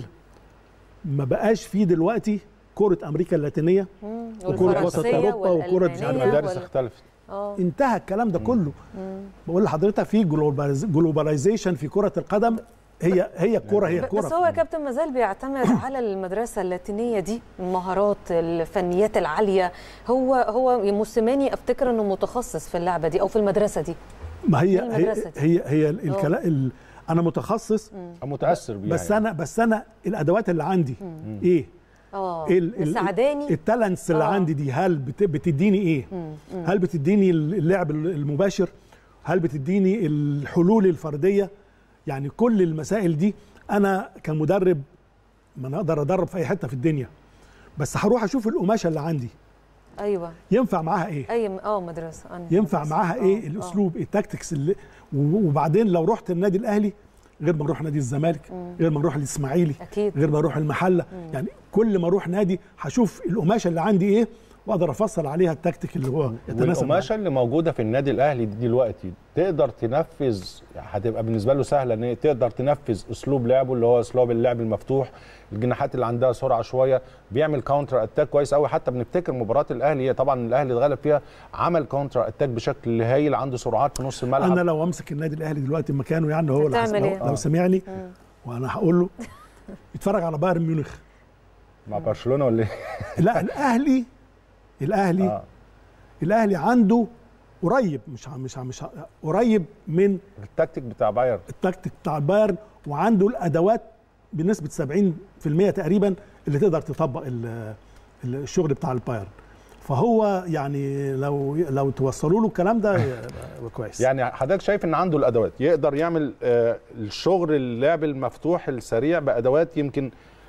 ما بقاش في دلوقتي كره امريكا اللاتينيه مم. وكرة وسط والفرنسية أوروبا وكرة مش عارف والألمانية المدارس وال- اختلفت اه انتهى الكلام ده كله بقول لحضرتك في جلوباليزيشن في كره القدم هي هي الكره هي الكره بس هو يا كابتن مازال بيعتمد على المدرسه اللاتينيه دي المهارات الفنيات العاليه هو هو موسيماني افتكر انه متخصص في اللعبه دي او في المدرسه دي ما هي من هي المدرسة دي. هي, هي الكلام انا متخصص متاثر بيها بس يعني. انا بس انا الادوات اللي عندي ايه اه ال- ال- مساعداني التالنتس اللي آه. عندي دي هل بت- بتديني ايه هل بتديني اللعب المباشر هل بتديني الحلول الفرديه يعني كل المسائل دي انا كمدرب ما انا اقدر ادرب في اي حته في الدنيا بس هروح اشوف القماشه اللي عندي ايوه ينفع معاها ايه اي اه مدرسه أنهي ينفع مدرسة؟ معاها آه، ايه آه. الاسلوب التاكتكس اللي و- وبعدين لو رحت النادي الاهلي غير ما اروح نادي الزمالك غير ما اروح الاسماعيلي اكيد غير ما اروح المحله يعني كل ما اروح نادي هشوف القماشه اللي عندي ايه واقدر افصل عليها التكتيك اللي هو يتناسب معاه. والقماشه اللي موجوده في النادي الاهلي دي دلوقتي تقدر تنفذ هتبقى بالنسبه له سهله ان هي تقدر تنفذ اسلوب لعبه اللي هو اسلوب اللعب المفتوح الجناحات اللي عندها سرعه شويه بيعمل كاونتر اتاك كويس قوي حتى بنفتكر مباراه الاهلي هي طبعا الاهلي اتغلب فيها عمل كاونتر اتاك بشكل هايل عنده سرعات في نص الملعب انا لو امسك النادي الاهلي دلوقتي مكانه يعني هو اللي هتعمل لو, إيه؟ لو سمعني وانا هقول له اتفرج على بايرن ميونخ مع برشلونه ولا ايه؟ لا الاهلي الاهلي آه. الاهلي عنده قريب مش ع- مش ع- مش ع- قريب من التكتيك بتاع بايرن التكتيك بتاع البايرن وعنده الادوات بنسبه 70% تقريبا اللي تقدر تطبق ال- ال- الشغل بتاع البايرن فهو يعني لو لو توصلوا له الكلام ده يبقى كويس يعني حضرتك شايف ان عنده الادوات يقدر يعمل آه، الشغل اللعب المفتوح السريع بادوات يمكن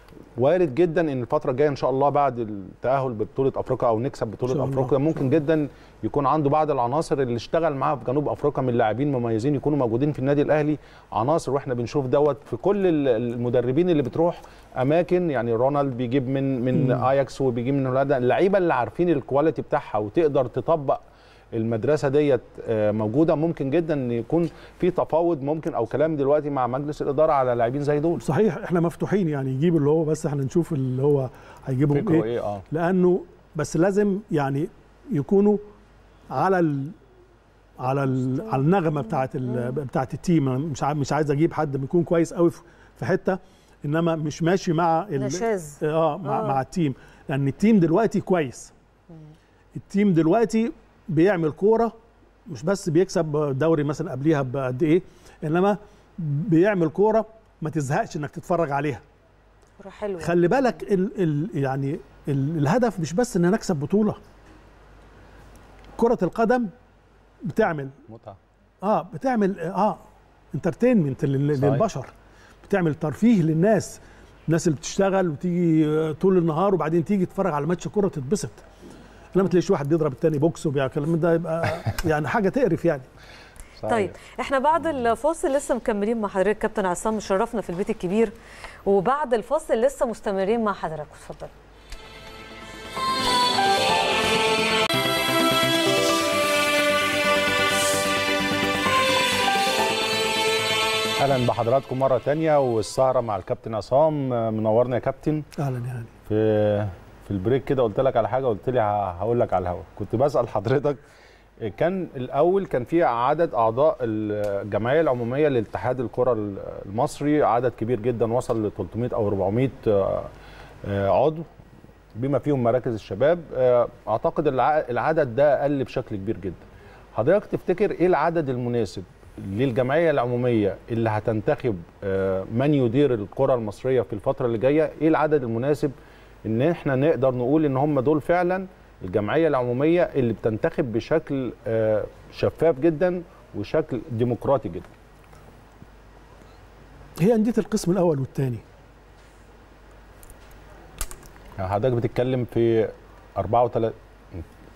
وارد جدا ان الفتره الجايه ان شاء الله بعد التاهل ببطوله افريقيا او نكسب إن بطوله شاء الله. افريقيا ممكن جدا يكون عنده بعض العناصر اللي اشتغل معاها في جنوب افريقيا من لاعبين مميزين يكونوا موجودين في النادي الاهلي عناصر واحنا بنشوف دوت في كل ال- المدربين اللي بتروح اماكن يعني رونالد بيجيب من من اياكس وبيجيب من هولندا اللعيبه اللي عارفين الكواليتي بتاعها وتقدر تطبق المدرسه ديت آه، موجوده ممكن جدا ان يكون في تفاوض ممكن او كلام دلوقتي مع مجلس الاداره على لاعبين زي دول صحيح احنا مفتوحين يعني يجيب اللي هو بس احنا نشوف اللي هو هيجيبهم فكره ايه ايه اه لانه بس لازم يعني يكونوا على ال على ال على النغمه بتاعت ال بتاعت التيم أنا مش عايز مش عايز اجيب حد بيكون كويس قوي في- في حته انما مش ماشي مع ال- نشاز اه مع, آه. مع التيم لان التيم دلوقتي كويس التيم دلوقتي بيعمل كوره مش بس بيكسب دوري مثلا قبليها بقد ايه انما بيعمل كوره ما تزهقش انك تتفرج عليها كرة حلوه خلي بالك ال ال يعني ال الهدف مش بس ان نكسب بطوله كره القدم بتعمل متعه اه بتعمل اه انترتينمنت صحيح. للبشر بتعمل ترفيه للناس الناس اللي بتشتغل وتيجي آه، طول النهار وبعدين تيجي تتفرج على ماتش كوره تتبسط لما تلاقيش واحد بيضرب التاني بوكس وبيعمل الكلام من ده يبقى يعني حاجه تقرف يعني صحيح. طيب احنا بعد الفاصل لسه مكملين مع حضرتك كابتن عصام شرفنا في البيت الكبير وبعد الفاصل لسه مستمرين مع حضرتك اتفضل اهلا بحضراتكم مره تانية والسهره مع الكابتن عصام آه، منورنا يا كابتن اهلا يعني في في البريك كده قلت لك على حاجه قلت لي ه- هقول لك على الهوا كنت بسال حضرتك كان الاول كان في عدد اعضاء الجمعيه العموميه لاتحاد الكره المصري عدد كبير جدا وصل ل 300 او 400 آه، آه، عضو بما فيهم مراكز الشباب آه، اعتقد الع- العدد ده قل بشكل كبير جدا حضرتك تفتكر ايه العدد المناسب للجمعيه العموميه اللي هتنتخب آه، من يدير الكره المصريه في الفتره اللي جايه ايه العدد المناسب ان احنا نقدر نقول ان هم دول فعلا الجمعيه العموميه اللي بتنتخب بشكل آه، شفاف جدا وشكل ديمقراطي جدا هي انديه القسم الاول والثاني يعني حضرتك بتتكلم في 34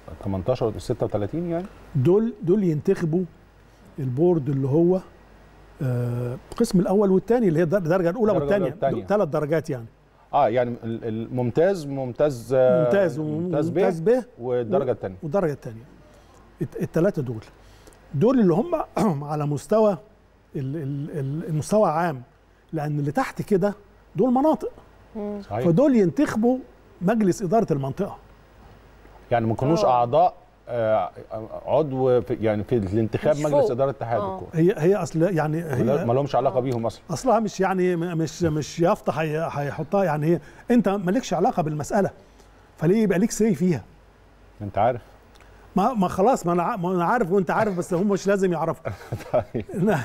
18 و 36 يعني دول دول ينتخبوا البورد اللي هو آه، القسم الاول والثاني اللي هي الدرجه الاولى الدرجة الأولى والثانيه والتانية. ثلاث درجات يعني اه يعني ال- الممتاز ممتاز آه، ممتاز ممتاز ب وممتاز ب والدرجه الثانيه والدرجه الثانيه الثلاثه دول دول اللي هم على مستوى ال- ال- ال- المستوى عام لان اللي تحت كده دول مناطق صحيح فدول ينتخبوا مجلس اداره المنطقه يعني ما يكونوش آه. اعضاء آه، عضو في يعني في الانتخاب مش مجلس فوق. اداره اتحاد آه. الكوره هي هي اصل يعني ما هي لهمش علاقه بيهم اصلا اصلها مش يعني م- مش مش يافطه هي- هيحطها يعني هي انت مالكش علاقه بالمساله فليه يبقى ليك سي فيها انت عارف ما ما خلاص ما انا ع- ما انا عارف وانت عارف بس هم مش لازم يعرفوا طيب لا.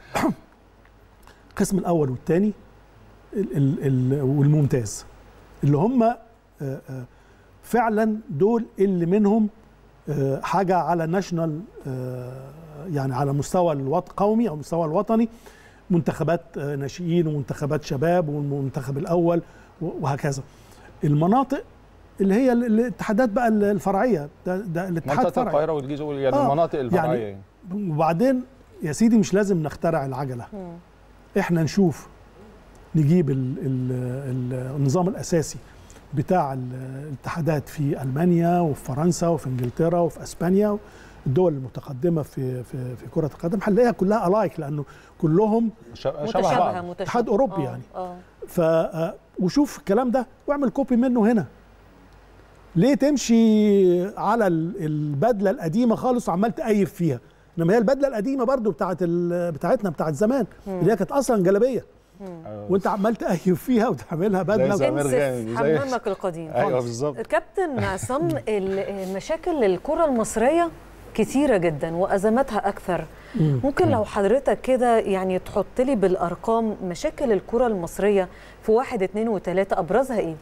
القسم الاول والثاني ال ال ال والممتاز اللي هم آه، آه، فعلا دول اللي منهم آه، حاجه على ناشونال يعني على مستوى الوط قومي او مستوى الوطني منتخبات آه، ناشئين ومنتخبات شباب والمنتخب الاول و- وهكذا المناطق اللي هي ال- الاتحادات بقى الفرعيه ده, ده الاتحاد منطقه فرعي القاهره والجيزه يعني آه، المناطق الفرعيه يعني وبعدين يا سيدي مش لازم نخترع العجله احنا نشوف نجيب ال ال ال النظام الاساسي بتاع ال- الاتحادات في المانيا وفي فرنسا وفي انجلترا وفي اسبانيا الدول المتقدمه في في في كره القدم هنلاقيها كلها الايك لانه كلهم ش- شبه متشابهه بعض متشابهه اتحاد أوروبي آه، يعني. اه ف آه، وشوف الكلام ده واعمل كوبي منه هنا ليه تمشي على ال- البدله القديمه خالص وعمال تقيف فيها انما هي البدله القديمه برضو بتاعت ال- بتاعتنا بتاعت زمان اللي هي كانت اصلا جلابيه آه، وانت عمال تقيف فيها وتعملها بدله زي و- سمير غانم، انسف زي- حمامك القديم ايوه بالظبط كابتن عصام ال- مشاكل الكرة المصرية كتيرة جدا وأزماتها أكثر ممكن لو حضرتك كده يعني تحط لي بالأرقام مشاكل الكرة المصرية في واحد اتنين وتلاتة أبرزها إيه؟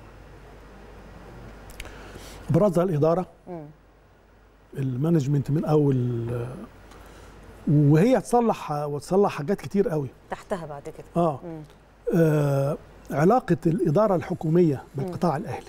ابرزها الاداره المانجمنت من اول آه، وهي تصلح وتصلح حاجات كتير قوي تحتها بعد كده اه, مم. آه علاقه الاداره الحكوميه بالقطاع الاهلي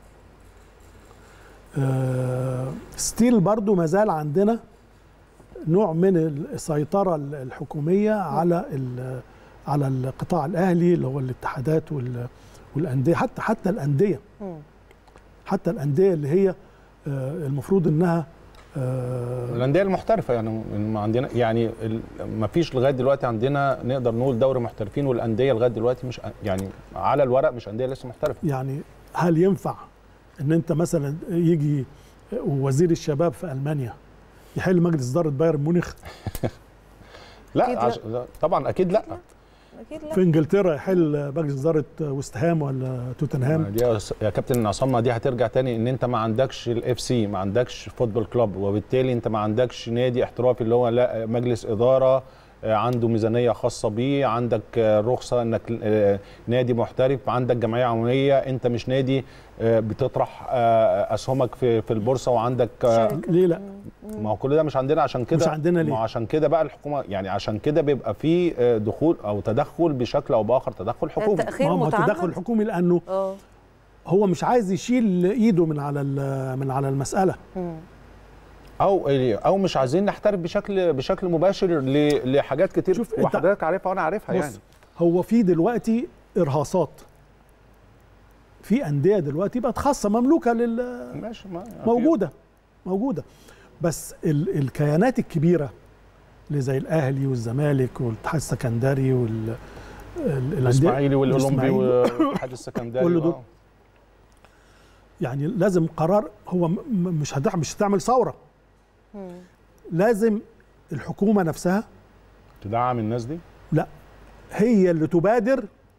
آه ستيل برضو ما زال عندنا نوع من السيطره الحكوميه على ال- على القطاع الاهلي اللي هو الاتحادات وال- والانديه حتى حتى الانديه مم. حتى الانديه اللي هي آه، المفروض انها آه، الانديه المحترفه يعني ما عندنا يعني ما فيش لغايه دلوقتي عندنا نقدر نقول دوري محترفين والانديه لغايه دلوقتي مش يعني على الورق مش انديه لسه محترفه يعني هل ينفع ان انت مثلا يجي وزير الشباب في المانيا يحل مجلس اداره بايرن ميونخ لا, أكيد لا. عش... لا طبعا اكيد لا أكيد لا في انجلترا يحل مجلس اداره ويست هام ولا توتنهام دي يا س- يا كابتن عصام دي هترجع تاني ان انت ما عندكش الاف سي ما عندكش فوتبول كلوب وبالتالي انت ما عندكش نادي احترافي اللي هو لا مجلس اداره آه، عنده ميزانيه خاصه بيه عندك آه، رخصه انك آه، نادي محترف عندك جمعيه عموميه انت مش نادي آه، بتطرح آه، اسهمك في في البورصه وعندك آه، شركة. ليه لا ما هو كل ده مش عندنا عشان كده مش عندنا ليه؟ ما هو عشان كده بقى الحكومه يعني عشان كده بيبقى في آه، دخول او تدخل بشكل او باخر تدخل حكومي التأخير ما هو متعمد تدخل حكومي لانه اه هو مش عايز يشيل ايده من على ال- من على المساله مم. او او مش عايزين نحترف بشكل بشكل مباشر ل- لحاجات كتير شوف أنت- وحضرتك عارفها وانا عارفها بص يعني هو في دلوقتي ارهاصات في انديه دلوقتي بقت خاصه مملوكه لل ماشي ما موجوده موجوده بس ال الكيانات الكبيره اللي زي الاهلي والزمالك والاتحاد السكندري وال ال- الأندية- الاسماعيلي والاولمبي والإسماعيلي. والاتحاد السكندري كل دول. آه. يعني لازم قرار هو م- م- مش هتع- مش هتعمل ثوره مم. لازم الحكومه نفسها تدعم الناس دي لا هي اللي تبادر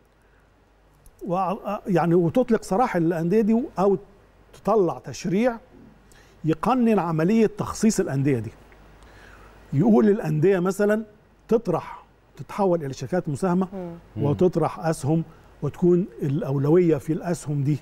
وع- يعني وتطلق سراح الانديه دي او تطلع تشريع يقنن عمليه تخصيص الانديه دي يقول الانديه مثلا تطرح تتحول الى شركات مساهمه مم. وتطرح اسهم وتكون الاولويه في الاسهم دي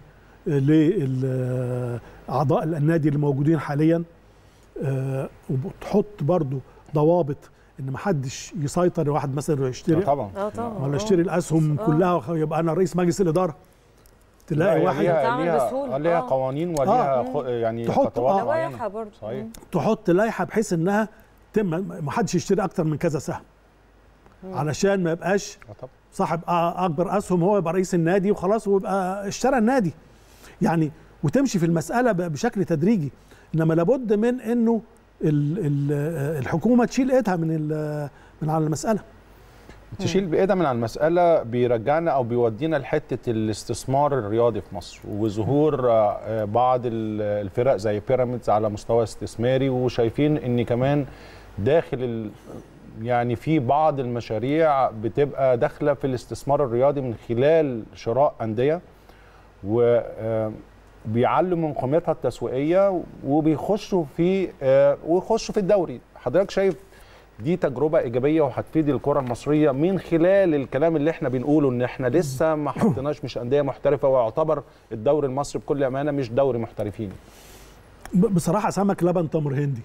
لاعضاء النادي اللي موجودين حاليا آه، وتحط برضو ضوابط ان ما حدش يسيطر واحد مثلا آه، يشتري طبعا اه طبعا ولا آه. يشتري الاسهم آه. كلها وخ- يبقى انا رئيس مجلس الاداره لا، تلاقي هي واحد ليها بتتعمل ليها بسهولة. آه، ليها آه. قوانين وليها آه. خ- يعني تحط- خطوات آه. لوائح معينه برضه صحيح مم. تحط لائحه بحيث انها تم ما حدش يشتري اكتر من كذا سهم علشان ما يبقاش آه طبعا. صاحب أ- اكبر اسهم هو يبقى رئيس النادي وخلاص ويبقى اشترى النادي يعني وتمشي في المساله ب- بشكل تدريجي انما لابد من انه ال- ال- الحكومه تشيل ايدها من ال- من على المساله تشيل بايدها من على المساله بيرجعنا او بيودينا لحته الاستثمار الرياضي في مصر وظهور آه، آه، بعض ال- الفرق زي بيراميدز على مستوى استثماري وشايفين ان كمان داخل ال يعني في بعض المشاريع بتبقى داخله في الاستثمار الرياضي من خلال شراء انديه و آه، بيعلوا من قيمتها التسويقيه وبيخشوا في آه، ويخشوا في الدوري حضرتك شايف دي تجربه ايجابيه وهتفيد الكره المصريه من خلال الكلام اللي احنا بنقوله ان احنا لسه ما حطيناش مش انديه محترفه ويعتبر الدوري المصري بكل امانه مش دوري محترفين ب- بصراحه سمك لبن تمر هندي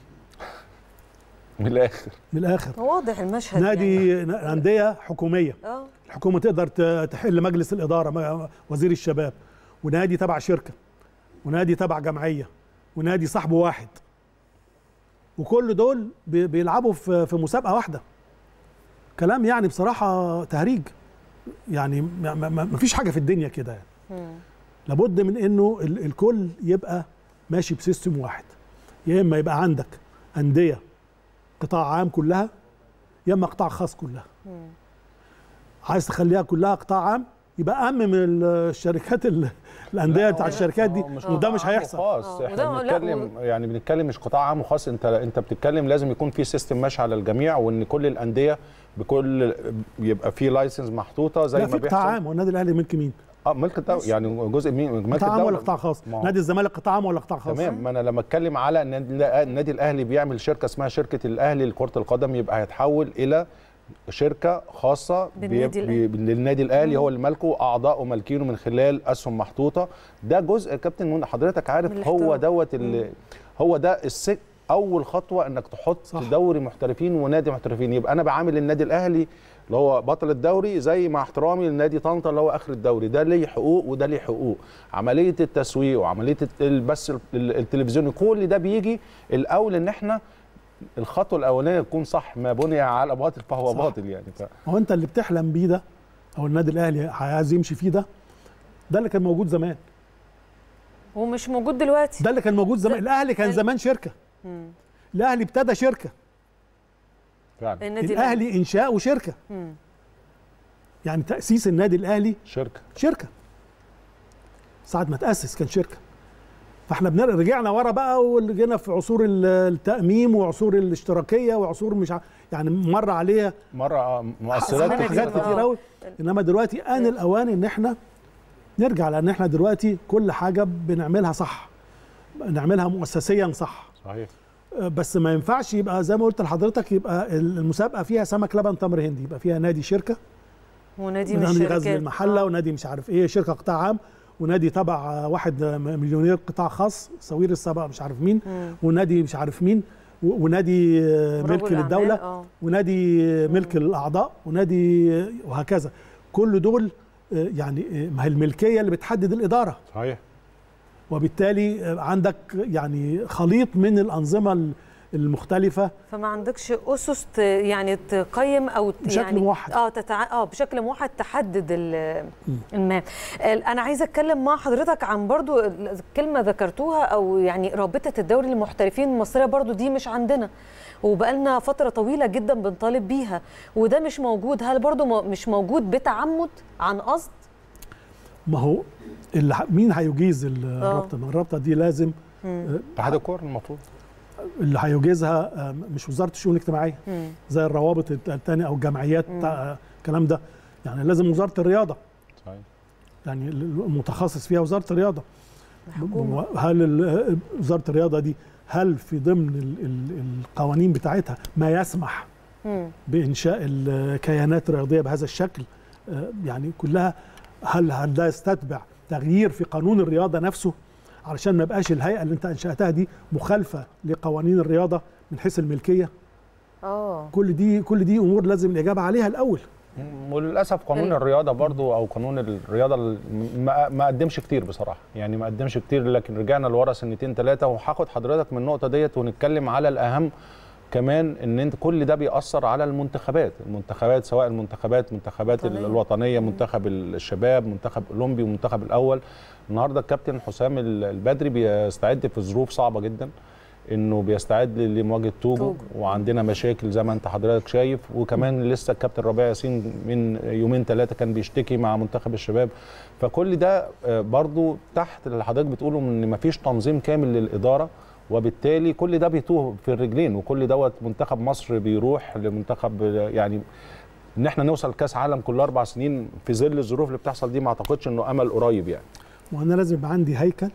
من الاخر من الاخر واضح المشهد يعني. نادي ن- انديه حكوميه اه الحكومه تقدر ت- تحل مجلس الاداره م- وزير الشباب ونادي تبع شركه ونادي تبع جمعيه ونادي صاحبه واحد وكل دول بي- بيلعبوا في في مسابقه واحده كلام يعني بصراحه تهريج يعني ما- ما ما فيش حاجه في الدنيا كده يعني لابد من انه ال- الكل يبقى ماشي بسيستم واحد يا اما يبقى عندك انديه قطاع عام كلها يا اما قطاع خاص كلها عايز تخليها كلها قطاع عام يبقى امم الشركات ال- الانديه بتاع الشركات دي مش وده مش قطاع عام هيحصل وخاص آه، احنا وده- لا، بنتكلم يعني بنتكلم مش قطاع عام وخاص انت انت بتتكلم لازم يكون في سيستم ماشي على الجميع وان كل الانديه بكل يبقى في لايسنس محطوطه زي لا ما في قطاع بيحصل عام والنادي الاهلي ملك مين؟ اه ملك الدوله يعني جزء من ملك قطاع عام الدوله ولا قطاع خاص؟ ما هو- نادي الزمالك قطاع عام ولا قطاع خاص؟ تمام ما انا لما اتكلم على ان النادي النادي الاهلي بيعمل شركه اسمها شركه الاهلي لكره القدم يبقى هيتحول الى شركه خاصه بالنادي الأهلي. للنادي الاهلي هو اللي مالكه اعضائه مالكينه من خلال اسهم محطوطه ده جزء يا كابتن منى حضرتك عارف من هو الاحتراف. دوت اللي هو ده السك اول خطوه انك تحط صح. صح. دوري محترفين ونادي محترفين يبقى انا بعامل النادي الاهلي اللي هو بطل الدوري زي مع احترامي لنادي طنطا اللي هو اخر الدوري ده ليه حقوق وده ليه حقوق عمليه التسويق وعمليه البث ال- التلفزيوني كل ده بيجي الاول ان احنا الخطوه الاولانيه تكون صح ما بني على باطل فهو صح. باطل يعني ف... هو انت اللي بتحلم بيه ده او النادي الاهلي عايز يمشي فيه ده ده اللي كان موجود زمان ومش موجود دلوقتي ده اللي كان موجود زمان الاهلي كان زمان شركه الاهلي ابتدى شركه فعلا النادي الاهلي انشاء وشركه مم. يعني تاسيس النادي الاهلي شركه شركه ساعه ما تاسس كان شركه فاحنا بنر... رجعنا ورا بقى وجينا في عصور ال- التاميم وعصور الاشتراكيه وعصور مش ع... يعني مر عليها مره آه، مؤثرات حاجات حاجات كتير. كتير آه. قوي انما دلوقتي ان الاوان ان احنا نرجع لان احنا دلوقتي كل حاجه بنعملها صح نعملها مؤسسيا صح صحيح بس ما ينفعش يبقى زي ما قلت لحضرتك يبقى المسابقه فيها سمك لبن تمر هندي يبقى فيها نادي شركه ونادي من ونادي غزل الشركات المحله آه. ونادي مش عارف ايه شركه قطاع عام ونادي تبع واحد مليونير قطاع خاص سوير السبق مش عارف مين مم. ونادي مش عارف مين و- ونادي رجل ملك أعمال، للدوله آه. ونادي ملك للاعضاء ونادي وهكذا كل دول يعني ما هي الملكيه اللي بتحدد الاداره صحيح وبالتالي عندك يعني خليط من الانظمه المختلفه فما عندكش اسس ت- يعني تقيم او ت- بشكل يعني موحد. اه تتع... اه بشكل موحد تحدد ال- المهام ال- انا عايزه اتكلم مع حضرتك عن برضو ال- كلمه ذكرتوها او يعني رابطه الدوري للمحترفين المصريه برضو دي مش عندنا وبقالنا فتره طويله جدا بنطالب بيها وده مش موجود هل برضو م- مش موجود بتعمد عن قصد ما هو اللي ح- مين هيجيز الرابطه ما الرابطه دي لازم اتحاد الكوره المفروض اللي هيجيزها آه، مش وزاره الشؤون الاجتماعيه مم. زي الروابط الثانيه او الجمعيات بتاع الكلام ده يعني لازم وزاره الرياضه صحيح يعني المتخصص فيها وزاره الرياضه الحكومه هل ال- وزاره الرياضه دي هل في ضمن ال- ال- القوانين بتاعتها ما يسمح مم. بانشاء الكيانات الرياضيه بهذا الشكل آه، يعني كلها هل هل ده يستتبع تغيير في قانون الرياضه نفسه علشان ما يبقاش الهيئه اللي انت انشاتها دي مخالفه لقوانين الرياضه من حيث الملكيه اه كل دي كل دي امور لازم الاجابه عليها الاول وللاسف قانون ال- الرياضه برضو او قانون الرياضه ال- ما ما قدمش كتير بصراحه يعني ما قدمش كتير لكن رجعنا لورا سنتين ثلاثه وهاخد حضرتك من النقطه ديت ونتكلم على الاهم كمان ان انت كل ده بيأثر على المنتخبات المنتخبات سواء المنتخبات منتخبات طبيعي. الوطنيه منتخب الشباب منتخب اولمبي منتخب الاول النهارده الكابتن حسام البدري بيستعد في ظروف صعبه جدا انه بيستعد لمواجهه توجو توجو. وعندنا مشاكل زي ما انت حضرتك شايف وكمان لسه الكابتن ربيع ياسين من يومين ثلاثه كان بيشتكي مع منتخب الشباب فكل ده آه، برضو تحت اللي حضرتك بتقوله ان مفيش تنظيم كامل للاداره وبالتالي كل ده بيتوه في الرجلين وكل دوت منتخب مصر بيروح لمنتخب آه، يعني ان احنا نوصل كاس عالم كل اربع سنين في ظل الظروف اللي بتحصل دي ما اعتقدش انه امل قريب يعني وانا لازم يبقى عندي هيكل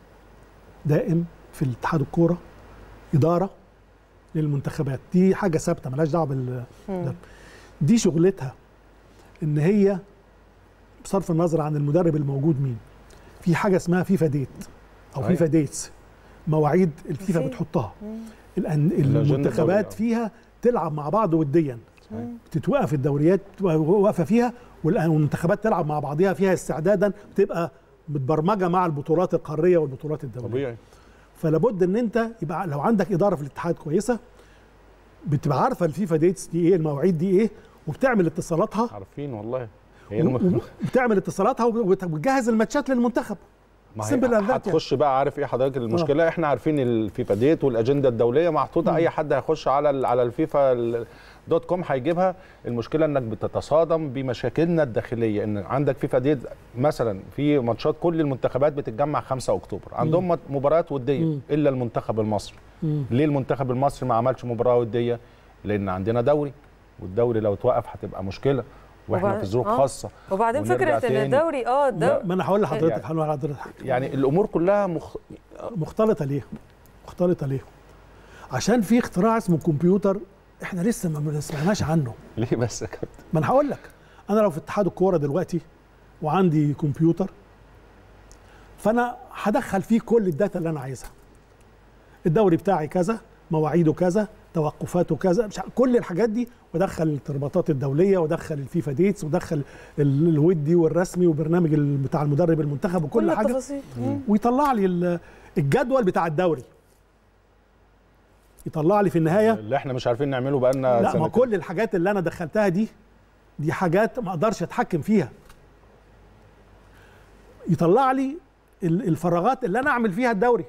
دائم في الاتحاد الكوره اداره للمنتخبات دي حاجه ثابته ملهاش دعوه بال ده. دي شغلتها ان هي بصرف النظر عن المدرب الموجود مين في حاجه اسمها فيفا ديت او صحيح. فيفا ديتس مواعيد الفيفا في- بتحطها مم. الأن- الأجندة المنتخبات الدولية. فيها تلعب مع بعض وديا صحيح. بتتوقف الدوريات واقفه فيها والمنتخبات تلعب مع بعضها فيها استعدادا بتبقى متبرمجه مع البطولات القاريه والبطولات الدوليه طبيعي فلا بد ان انت يبقى لو عندك اداره في الاتحاد كويسه بتبقى عارفه الفيفا ديتس دي ايه المواعيد دي ايه وبتعمل اتصالاتها عارفين والله هي و- الم... وبتعمل اتصالاتها وبت- وبتجهز الماتشات للمنتخب ما simple as that هي يعني. هتخش بقى عارف ايه حضرتك المشكله احنا عارفين الفيفا ديت والاجنده الدوليه محطوطه اي حد هيخش على ال- على الفيفا ال- دوت كوم هيجيبها المشكله انك بتتصادم بمشاكلنا الداخليه ان عندك فيفا ديت مثلا في ماتشات كل المنتخبات بتتجمع 5 اكتوبر عندهم مت- مباريات وديه مم. الا المنتخب المصري مم. ليه المنتخب المصري ما عملش مباراه وديه لان عندنا دوري والدوري لو توقف هتبقى مشكله واحنا وبعد- في ظروف آه. خاصه وبعدين ونرجع فكره ان تاني. الدوري اه الدوري ما انا هقول لحضرتك يعني- هقول لحضرتك حاجة. يعني الامور كلها مخ... مختلطه ليه؟ مختلطه ليه؟ عشان في اختراع اسمه كمبيوتر احنا لسه ما سمعناش عنه ليه بس يا كابتن ما انا هقول لك انا لو في اتحاد الكوره دلوقتي وعندي كمبيوتر فانا هدخل فيه كل الداتا اللي انا عايزها الدوري بتاعي كذا مواعيده كذا توقفاته كذا مش ع- كل الحاجات دي وادخل الارتباطات الدوليه وادخل الفيفا ديتس ودخل ال- الودي والرسمي وبرنامج ال- بتاع المدرب المنتخب وكل كل حاجه التفاصيل مم. ويطلع لي ال- الجدول بتاع الدوري يطلع لي في النهايه اللي احنا مش عارفين نعمله بقالنا لا ما سنتين. كل الحاجات اللي انا دخلتها دي دي حاجات ما اقدرش اتحكم فيها يطلع لي ال- الفراغات اللي انا اعمل فيها الدوري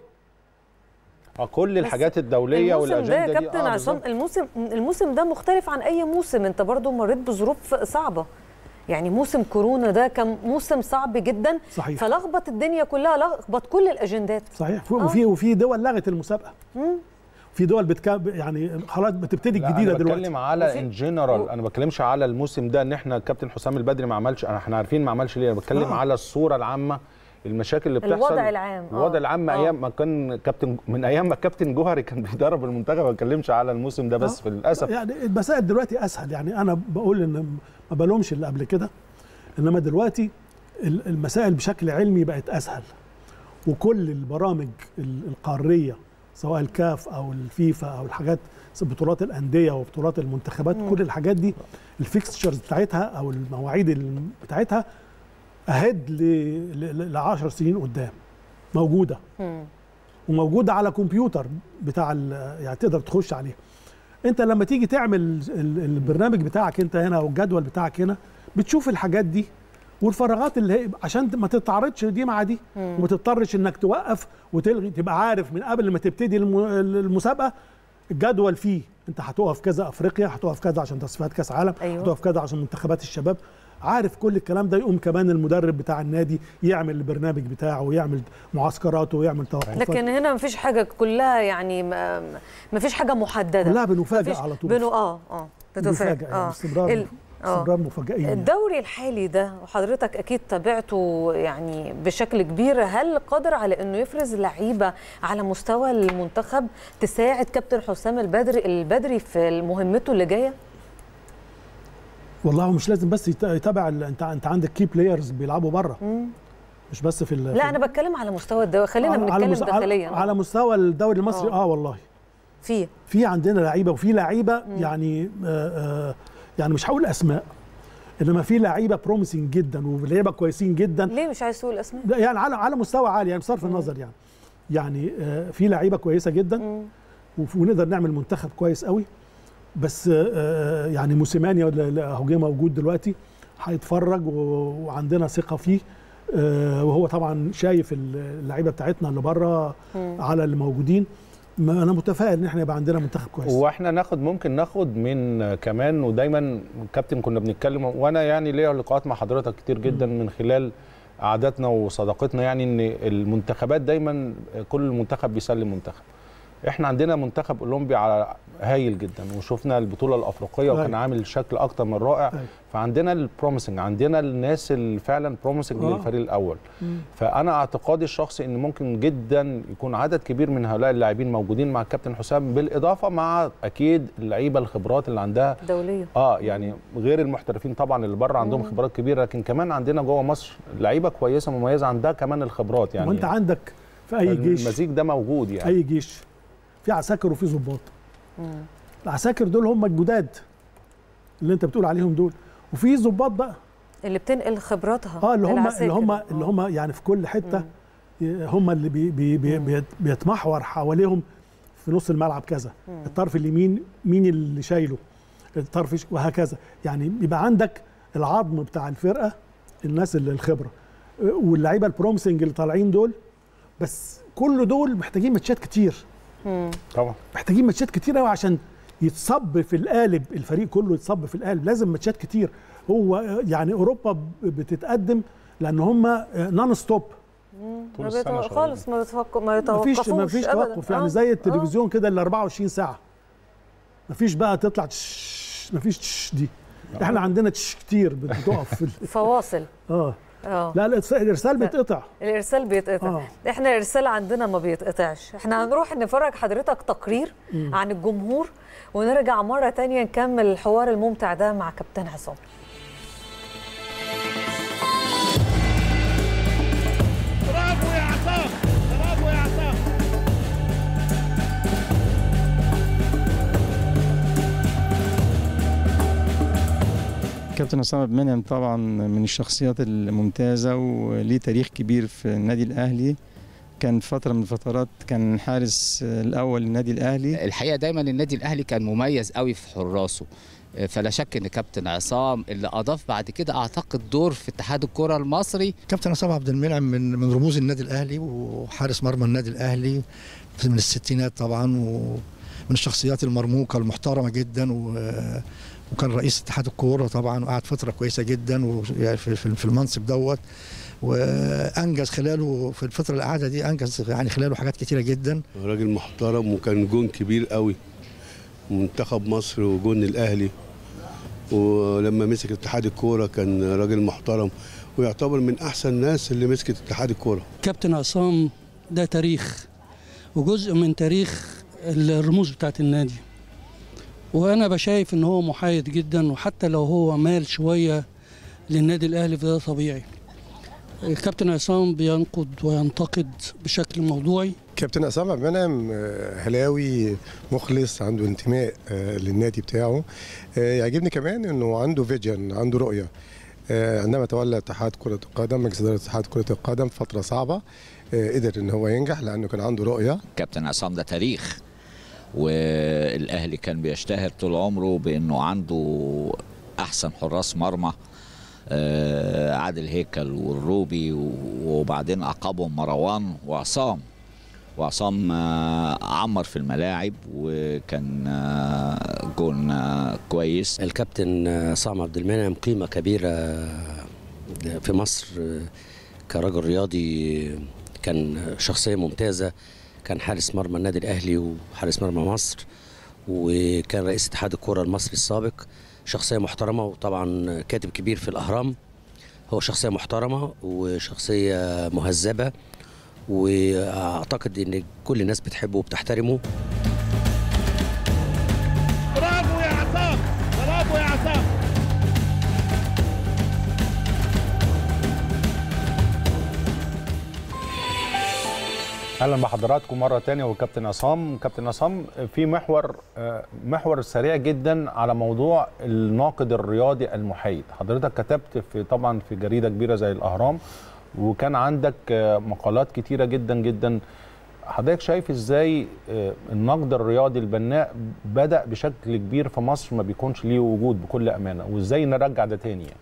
اه كل الحاجات الدوليه الموسم ده والاجنده يا دي كابتن آه عشان بالظبط. الموسم الموسم ده مختلف عن اي موسم انت برضو مريت بظروف صعبه يعني موسم كورونا ده كان موسم صعب جدا صحيح. فلخبط الدنيا كلها لخبط كل الاجندات صحيح في- وفي وفي دول لغت المسابقه في دول بتكاب يعني خلاص بتبتدي لا الجديده انا دلوقتي بتكلم على وفي- ان جنرال انا ما بتكلمش على الموسم ده ان احنا كابتن حسام البدري ما عملش أنا- احنا عارفين ما عملش ليه انا بتكلم آه. على الصوره العامه المشاكل اللي بتحصل الوضع العام، آه. الوضع العام آه. ايام ما كان كابتن من ايام ما الكابتن جوهري كان بيدرب المنتخب ما بتكلمش على الموسم ده بس آه. في للاسف يعني المسائل دلوقتي اسهل يعني انا بقول ان ما بلومش اللي قبل كده انما دلوقتي ال- المسائل بشكل علمي بقت اسهل وكل البرامج ال- القاريه سواء الكاف او الفيفا او الحاجات بطولات الانديه وبطولات المنتخبات كل الحاجات دي الفيكستشرز بتاعتها او المواعيد ال- بتاعتها اهد ل 10 سنين قدام موجوده مم. وموجوده على كمبيوتر بتاع ال- يعني تقدر تخش عليه انت لما تيجي تعمل ال- البرنامج بتاعك انت هنا او الجدول بتاعك هنا بتشوف الحاجات دي والفراغات اللي هي عشان ما تتعارضش دي مع دي وما تضطرش انك توقف وتلغي تبقى عارف من قبل ما تبتدي الم- المسابقه الجدول فيه انت هتقف كذا افريقيا هتقف كذا عشان تصفيات كاس عالم أيوة. هتقف كذا عشان منتخبات الشباب عارف كل الكلام ده يقوم كمان المدرب بتاع النادي يعمل البرنامج بتاعه ويعمل معسكراته ويعمل توقفات لكن هنا مفيش حاجه كلها يعني ما- مفيش حاجه محدده كلها بنفاجئ مفيش- على طول بنو اه اه بتفاجئ مفاجأة يعني استمرار ال- آه. استمرار مفاجئين يعني. الدوري الحالي ده وحضرتك اكيد تابعته يعني بشكل كبير هل قادر على انه يفرز لعيبه على مستوى المنتخب تساعد كابتن حسام البدري البدري في مهمته اللي جايه والله هو مش لازم بس يت- يتابع ال- انت انت عندك كي بلايرز بيلعبوا بره مش بس في ال- في لا انا بتكلم على مستوى الدوري خلينا على- على بنتكلم مس- داخليا على, على مستوى الدوري المصري آه. اه, والله فيه في عندنا لعيبه وفي لعيبه يعني آه آه يعني مش هقول اسماء انما في لعيبه بروميسنج جدا ولعيبه كويسين جدا ليه مش عايز تقول اسماء لا، يعني على على مستوى عالي يعني بصرف النظر يعني يعني آه في لعيبه كويسه جدا وف- ونقدر نعمل منتخب كويس قوي بس آه، يعني موسيماني اللي اهو جه موجود دلوقتي هيتفرج و- وعندنا ثقه فيه آه، وهو طبعا شايف اللعيبه بتاعتنا اللي بره على اللي موجودين ما انا متفائل ان احنا يبقى عندنا منتخب كويس واحنا ناخد ممكن ناخد من كمان ودايما كابتن كنا بنتكلم وانا يعني ليا لقاءات مع حضرتك كتير جدا من خلال قعداتنا وصداقتنا يعني ان المنتخبات دايما كل منتخب بيسلم منتخب احنا عندنا منتخب اولمبي على هايل جدا وشفنا البطوله الافريقيه وكان أيوة. عامل شكل اكتر من رائع أيوة. فعندنا البروميسنج عندنا الناس اللي فعلا بروميسنج آه. للفريق الاول فانا اعتقادي الشخصي ان ممكن جدا يكون عدد كبير من هؤلاء اللاعبين موجودين مع الكابتن حسام بالاضافه مع اكيد اللعيبه الخبرات اللي عندها دوليه اه يعني غير المحترفين طبعا اللي بره عندهم خبرات كبيره لكن كمان عندنا جوه مصر لعيبه كويسه مميزه عندها كمان الخبرات يعني وانت عندك في اي جيش المزيج ده موجود يعني اي جيش في عساكر وفي ضباط العساكر دول هم الجداد اللي انت بتقول عليهم دول وفي ضباط بقى اللي بتنقل خبراتها اه اللي هم العساكر. اللي هم آه. اللي هم يعني في كل حته هم اللي بي بي بي بي بيتمحور حواليهم في نص الملعب كذا الطرف اليمين مين اللي شايله الطرف الش- وهكذا يعني يبقى عندك العظم بتاع الفرقه الناس اللي الخبره واللعيبه البرومسنج اللي طالعين دول بس كل دول محتاجين ماتشات كتير طبعا محتاجين ماتشات كتير قوي عشان يتصب في القالب الفريق كله يتصب في القالب لازم ماتشات كتير هو يعني اوروبا بتتقدم لان هم نون ستوب طول ما السنه بيتو... شغالين. خالص ما بيتفق... ما يتوقفوش مفيش مفيش أبداً. توقف يعني آه. زي التلفزيون كده ال 24 ساعه مفيش بقى تطلع تش مفيش تش دي احنا عندنا تش كتير بتقف في ال- آه. فواصل اه اه لا الإرسال- الارسال بيتقطع الارسال بيتقطع آه. احنا الارسال عندنا ما بيتقطعش احنا هنروح نفرج حضرتك تقرير عن الجمهور ونرجع مره تانية نكمل الحوار الممتع ده مع كابتن عصام برافو يا عصام برافو يا عصام كابتن اسامه بن منعم طبعا من الشخصيات الممتازه وليه تاريخ كبير في النادي الاهلي كان فتره من الفترات كان حارس الاول للنادي الاهلي الحقيقه دايما النادي الاهلي كان مميز قوي في حراسه فلا شك ان كابتن عصام اللي اضاف بعد كده اعتقد دور في اتحاد الكره المصري كابتن عصام عبد المنعم من من رموز النادي الاهلي وحارس مرمى النادي الاهلي من الستينات طبعا ومن الشخصيات المرموقه المحترمه جدا و وكان رئيس اتحاد الكوره طبعا وقعد فتره كويسه جدا وفي في في المنصب دوت وانجز خلاله في الفتره اللي قعدها دي انجز يعني خلاله حاجات كتيره جدا راجل محترم وكان جون كبير قوي منتخب مصر وجون الاهلي ولما مسك اتحاد الكوره كان راجل محترم ويعتبر من احسن الناس اللي مسكت اتحاد الكوره كابتن عصام ده تاريخ وجزء من تاريخ الرموز بتاعت النادي وانا بشايف ان هو محايد جدا وحتى لو هو مال شويه للنادي الاهلي فده طبيعي الكابتن عصام بينقد وينتقد بشكل موضوعي كابتن عصام عبد المنعم آه، هلاوي مخلص عنده انتماء آه، للنادي بتاعه آه، يعجبني كمان انه عنده فيجن عنده رؤيه آه، عندما تولى اتحاد كرة القدم مجلس إدارة اتحاد كرة القدم فترة صعبة آه، قدر ان هو ينجح لانه كان عنده رؤية كابتن عصام ده تاريخ والاهلي كان بيشتهر طول عمره بانه عنده احسن حراس مرمى آه، عادل هيكل والروبي وبعدين عقبهم مروان وعصام وعصام آه، عمر في الملاعب وكان آه، جون آه، كويس الكابتن عصام عبد المنعم قيمة كبيرة في مصر كرجل رياضي كان شخصية ممتازة كان حارس مرمى النادي الأهلي وحارس مرمى مصر وكان رئيس اتحاد الكرة المصري السابق شخصية محترمة وطبعا كاتب كبير في الأهرام هو شخصية محترمة وشخصية مهذبة وأعتقد إن كل الناس بتحبه وبتحترمه برافو يا عصام برافو يا عصام اهلا بحضراتكم مره تانية وكابتن عصام كابتن عصام في محور آه، محور سريع جدا على موضوع الناقد الرياضي المحايد حضرتك كتبت في طبعا في جريده كبيره زي الاهرام وكان عندك آه، مقالات كتيره جدا جدا حضرتك شايف ازاي آه، النقد الرياضي البناء بدا بشكل كبير في مصر ما بيكونش ليه وجود بكل امانه وازاي نرجع ده تاني يعني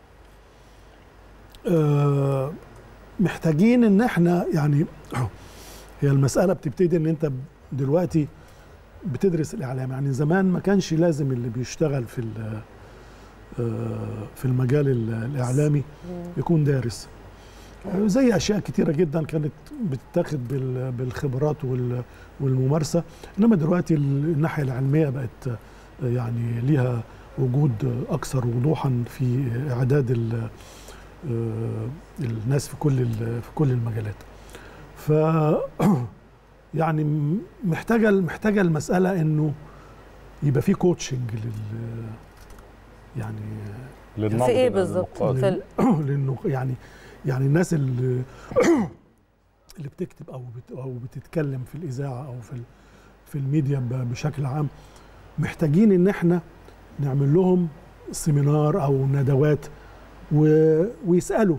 آه، محتاجين ان احنا يعني هي المساله بتبتدي ان انت دلوقتي بتدرس الاعلام يعني زمان ما كانش لازم اللي بيشتغل في ال- آه، في المجال ال- الاعلامي يكون دارس آه، زي اشياء كتيره جدا كانت بتتاخد بال- بالخبرات وال- والممارسه انما دلوقتي ال- الناحيه العلميه بقت آه، يعني ليها وجود اكثر وضوحا في اعداد ال- آه، الناس في كل ال- في كل المجالات ف يعني م- محتاجه محتاجه المساله انه يبقى في كوتشنج لل يعني للنقد في ايه بالظبط؟ للنقاد. في ال- لانه يعني يعني الناس اللي اللي بتكتب او بت او بتتكلم في الاذاعه او في ال- في الميديا ب- بشكل عام محتاجين ان احنا نعمل لهم سيمينار او ندوات و... ويسالوا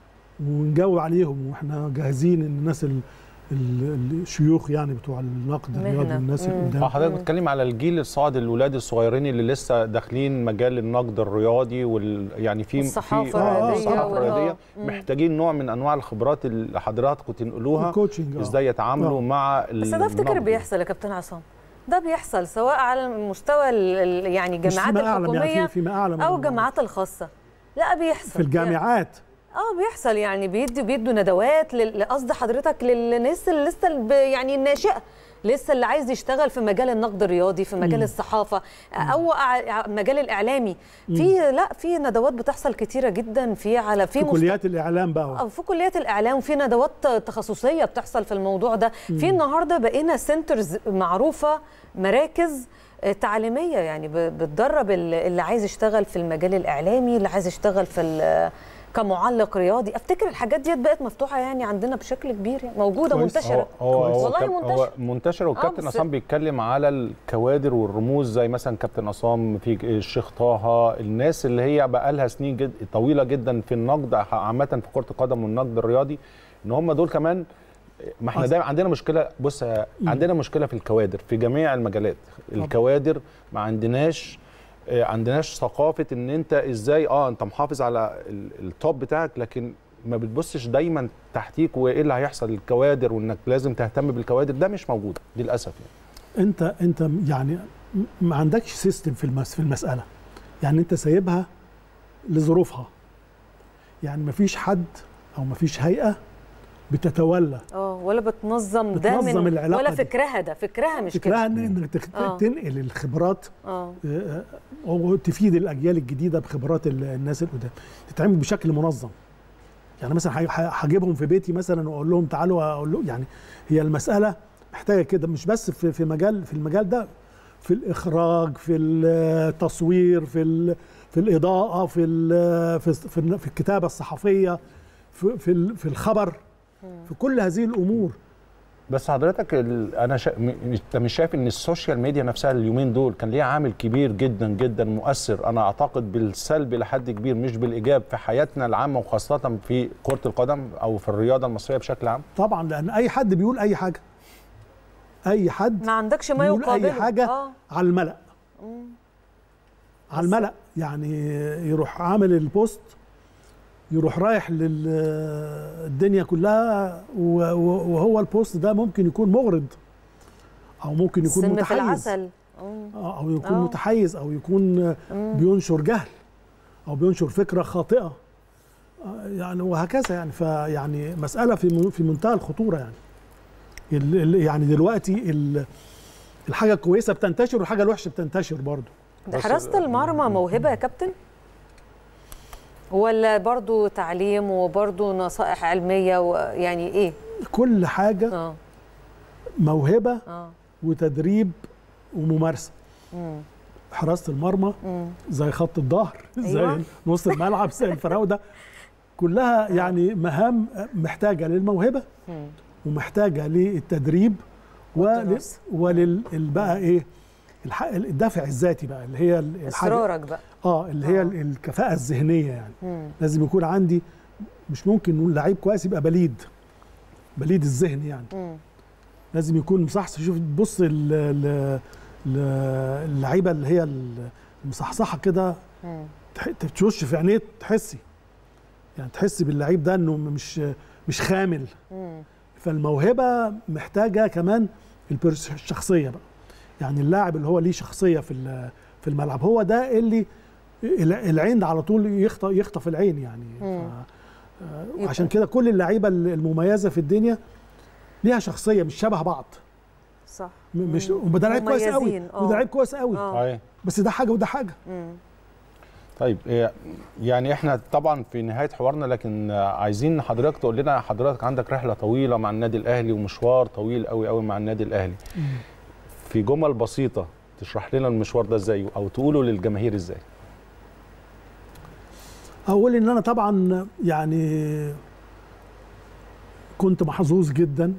ونجاوب عليهم واحنا جاهزين ان الناس ال... ال- الشيوخ يعني بتوع النقد الرياضي مهنة. والناس مم. اللي قدام اه حضرتك بتتكلم على الجيل الصاعد الولاد الصغيرين اللي لسه داخلين مجال النقد الرياضي وال يعني في والصحافة في آه، الرياضية الصحافه وال- الرياضيه آه. مم. محتاجين نوع من انواع الخبرات اللي حضراتكم تنقلوها والكوتشنج، آه. ازاي يتعاملوا آه. مع بس ده افتكر النقد. بيحصل يا كابتن عصام ده بيحصل سواء على مستوى ال- ال- يعني مش الجامعات فيما أعلم يعني الحكوميه في- فيما أعلم او من- الجامعات الخاصه لا بيحصل في الجامعات اه بيحصل يعني بيدوا بيدوا ندوات لل- قصد حضرتك للناس اللي لسه الب- يعني الناشئه لسه اللي عايز يشتغل في مجال النقد الرياضي في مجال مم. الصحافه او ع- مجال الاعلامي مم. في لا في ندوات بتحصل كتيره جدا في على في في مست- كليات الاعلام بقى أو في كليات الاعلام وفي ندوات تخصصيه بتحصل في الموضوع ده مم. في النهارده بقينا سنترز معروفه مراكز آه، تعليميه يعني ب- بتدرب ال- اللي عايز يشتغل في المجال الاعلامي اللي عايز يشتغل في ال- كمعلق رياضي افتكر الحاجات ديت بقت مفتوحه يعني عندنا بشكل كبير يعني موجوده كويس. منتشره هو هو والله كاب- منتشر هو منتشر والكابتن بس- عصام بيتكلم على الكوادر والرموز زي مثلا كابتن عصام في الشيخ طه الناس اللي هي بقى لها سنين جد طويله جدا في النقد عامه في كره القدم والنقد الرياضي ان هم دول كمان ما احنا أصل- دايما عندنا مشكله بص يا- عندنا مشكله في الكوادر في جميع المجالات الكوادر ما عندناش آه، عندناش ثقافه ان انت ازاي اه انت محافظ على ال- التوب بتاعك لكن ما بتبصش دايما تحتيك وايه اللي هيحصل للكوادر وانك لازم تهتم بالكوادر ده مش موجود للاسف يعني انت انت يعني ما عندكش سيستم في المس في المساله يعني انت سايبها لظروفها يعني ما فيش حد او ما فيش هيئه بتتولى اه ولا بتنظم ده بتنظم من العلاقة ولا دي. فكرها ده فكرها مش فكرها كده ان انك تخ- آه. تنقل الخبرات اه آه، وتفيد الاجيال الجديده بخبرات ال- الناس القدام تتعمل بشكل منظم يعني مثلا ح- ح- هجيبهم في بيتي مثلا واقول لهم تعالوا اقول لهم يعني هي المساله محتاجه كده مش بس في في مجال في المجال ده في الاخراج في التصوير في ال- في الاضاءه في ال- في في, في الكتابه الصحفيه في في, ال- في الخبر في كل هذه الامور بس حضرتك ال... انا شا... م... انت مش شايف ان السوشيال ميديا نفسها اليومين دول كان ليها عامل كبير جدا جدا مؤثر انا اعتقد بالسلب لحد كبير مش بالايجاب في حياتنا العامه وخاصه في كره القدم او في الرياضه المصريه بشكل عام طبعا لان اي حد بيقول اي حاجه اي حد ما عندكش ما بيقول يقابله اي حاجه اه على الملأ على الملأ يعني يروح عامل البوست يروح رايح للدنيا كلها و- و- وهو البوست ده ممكن يكون مغرض او ممكن يكون سم في متحيز العسل مم. آه، او يكون آه. متحيز او يكون مم. بينشر جهل او بينشر فكره خاطئه آه، يعني وهكذا يعني فيعني مساله في من- في منتهى الخطوره يعني ال- ال- يعني دلوقتي ال- الحاجه الكويسه بتنتشر والحاجه الوحشه بتنتشر برضه ده حراسه المرمى موهبه يا كابتن ولا برضو تعليم وبرضو نصائح علميه ويعني ايه كل حاجه اه موهبه اه وتدريب وممارسه مم. حراسه المرمى مم. زي خط الظهر أيوة. زي نص الملعب زي الفراوده كلها يعني مهام محتاجه للموهبه مم. ومحتاجه للتدريب ول... والدراسة. ولل ال- بقى ايه الح... الدافع الذاتي بقى اللي هي ال- الحاجه اصرارك بقى اه اللي هي ال- الكفاءه الذهنيه يعني مم. لازم يكون عندي مش ممكن نقول لعيب كويس يبقى بليد بليد الذهن يعني مم. لازم يكون مصحصح شوف تبص ال- ال- ال- اللعيبه اللي هي المصحصحه كده مم. تح- تشوش في عينيه تحسي يعني تحسي باللعيب ده انه مش مش خامل مم. فالموهبه محتاجه كمان البرس- الشخصيه بقى يعني اللاعب اللي هو ليه شخصيه في ال- في الملعب هو ده اللي الع- العين على طول يخطف يخطف العين يعني مم. ف- عشان كده كل اللعيبه المميزه في الدنيا ليها شخصيه مش شبه بعض صح م- مش وده لعيب كويس قوي مميزين، آه. وده لعيب كويس قوي صحيح. بس ده حاجه وده حاجه مم. طيب إيه، يعني احنا طبعا في نهايه حوارنا لكن آه، عايزين حضرتك تقول لنا حضرتك عندك رحله طويله مع النادي الاهلي ومشوار طويل قوي قوي مع النادي الاهلي في جمل بسيطه تشرح لنا المشوار ده ازاي او تقوله للجماهير ازاي اقول ان انا طبعا يعني كنت محظوظ جدا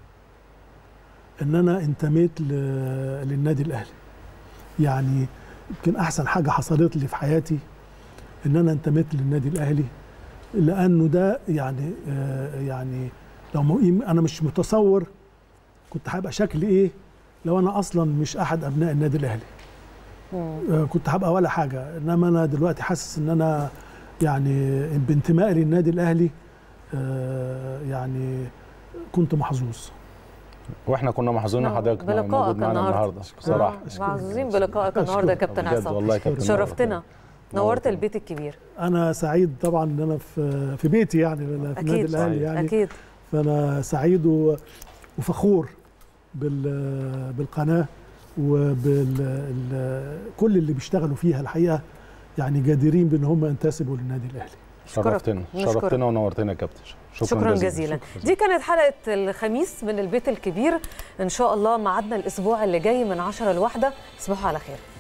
ان انا انتميت ل- للنادي الاهلي يعني يمكن احسن حاجه حصلت لي في حياتي ان انا انتميت للنادي الاهلي لانه ده يعني آه، يعني لو م- انا مش متصور كنت هبقى شكلي ايه لو انا اصلا مش احد ابناء النادي الاهلي آه، كنت هبقى ولا حاجه انما انا دلوقتي حاسس ان انا يعني بانتمائي للنادي الاهلي آه، يعني كنت محظوظ واحنا كنا محظوظين ان نعم، حضرتك بلقائك موجود معانا النهاردة. النهارده بصراحه آه، معزوزين بلقائك النهارده يا كابتن بجد عصام والله يا كابتن شرفتنا نورت البيت الكبير انا سعيد طبعا ان انا في في بيتي يعني أنا في النادي اكيد الاهلي يعني اكيد فانا سعيد و- وفخور بال بالقناه وبكل اللي بيشتغلوا فيها الحقيقه يعني جديرين بان هم ينتسبوا للنادي الاهلي شرفتنا نشكرك. شرفتنا ونورتنا يا كابتن شكرا, شكرا جزيلا دي كانت حلقه الخميس من البيت الكبير ان شاء الله ميعادنا الاسبوع اللي جاي من 10 لواحدة تصبحوا على خير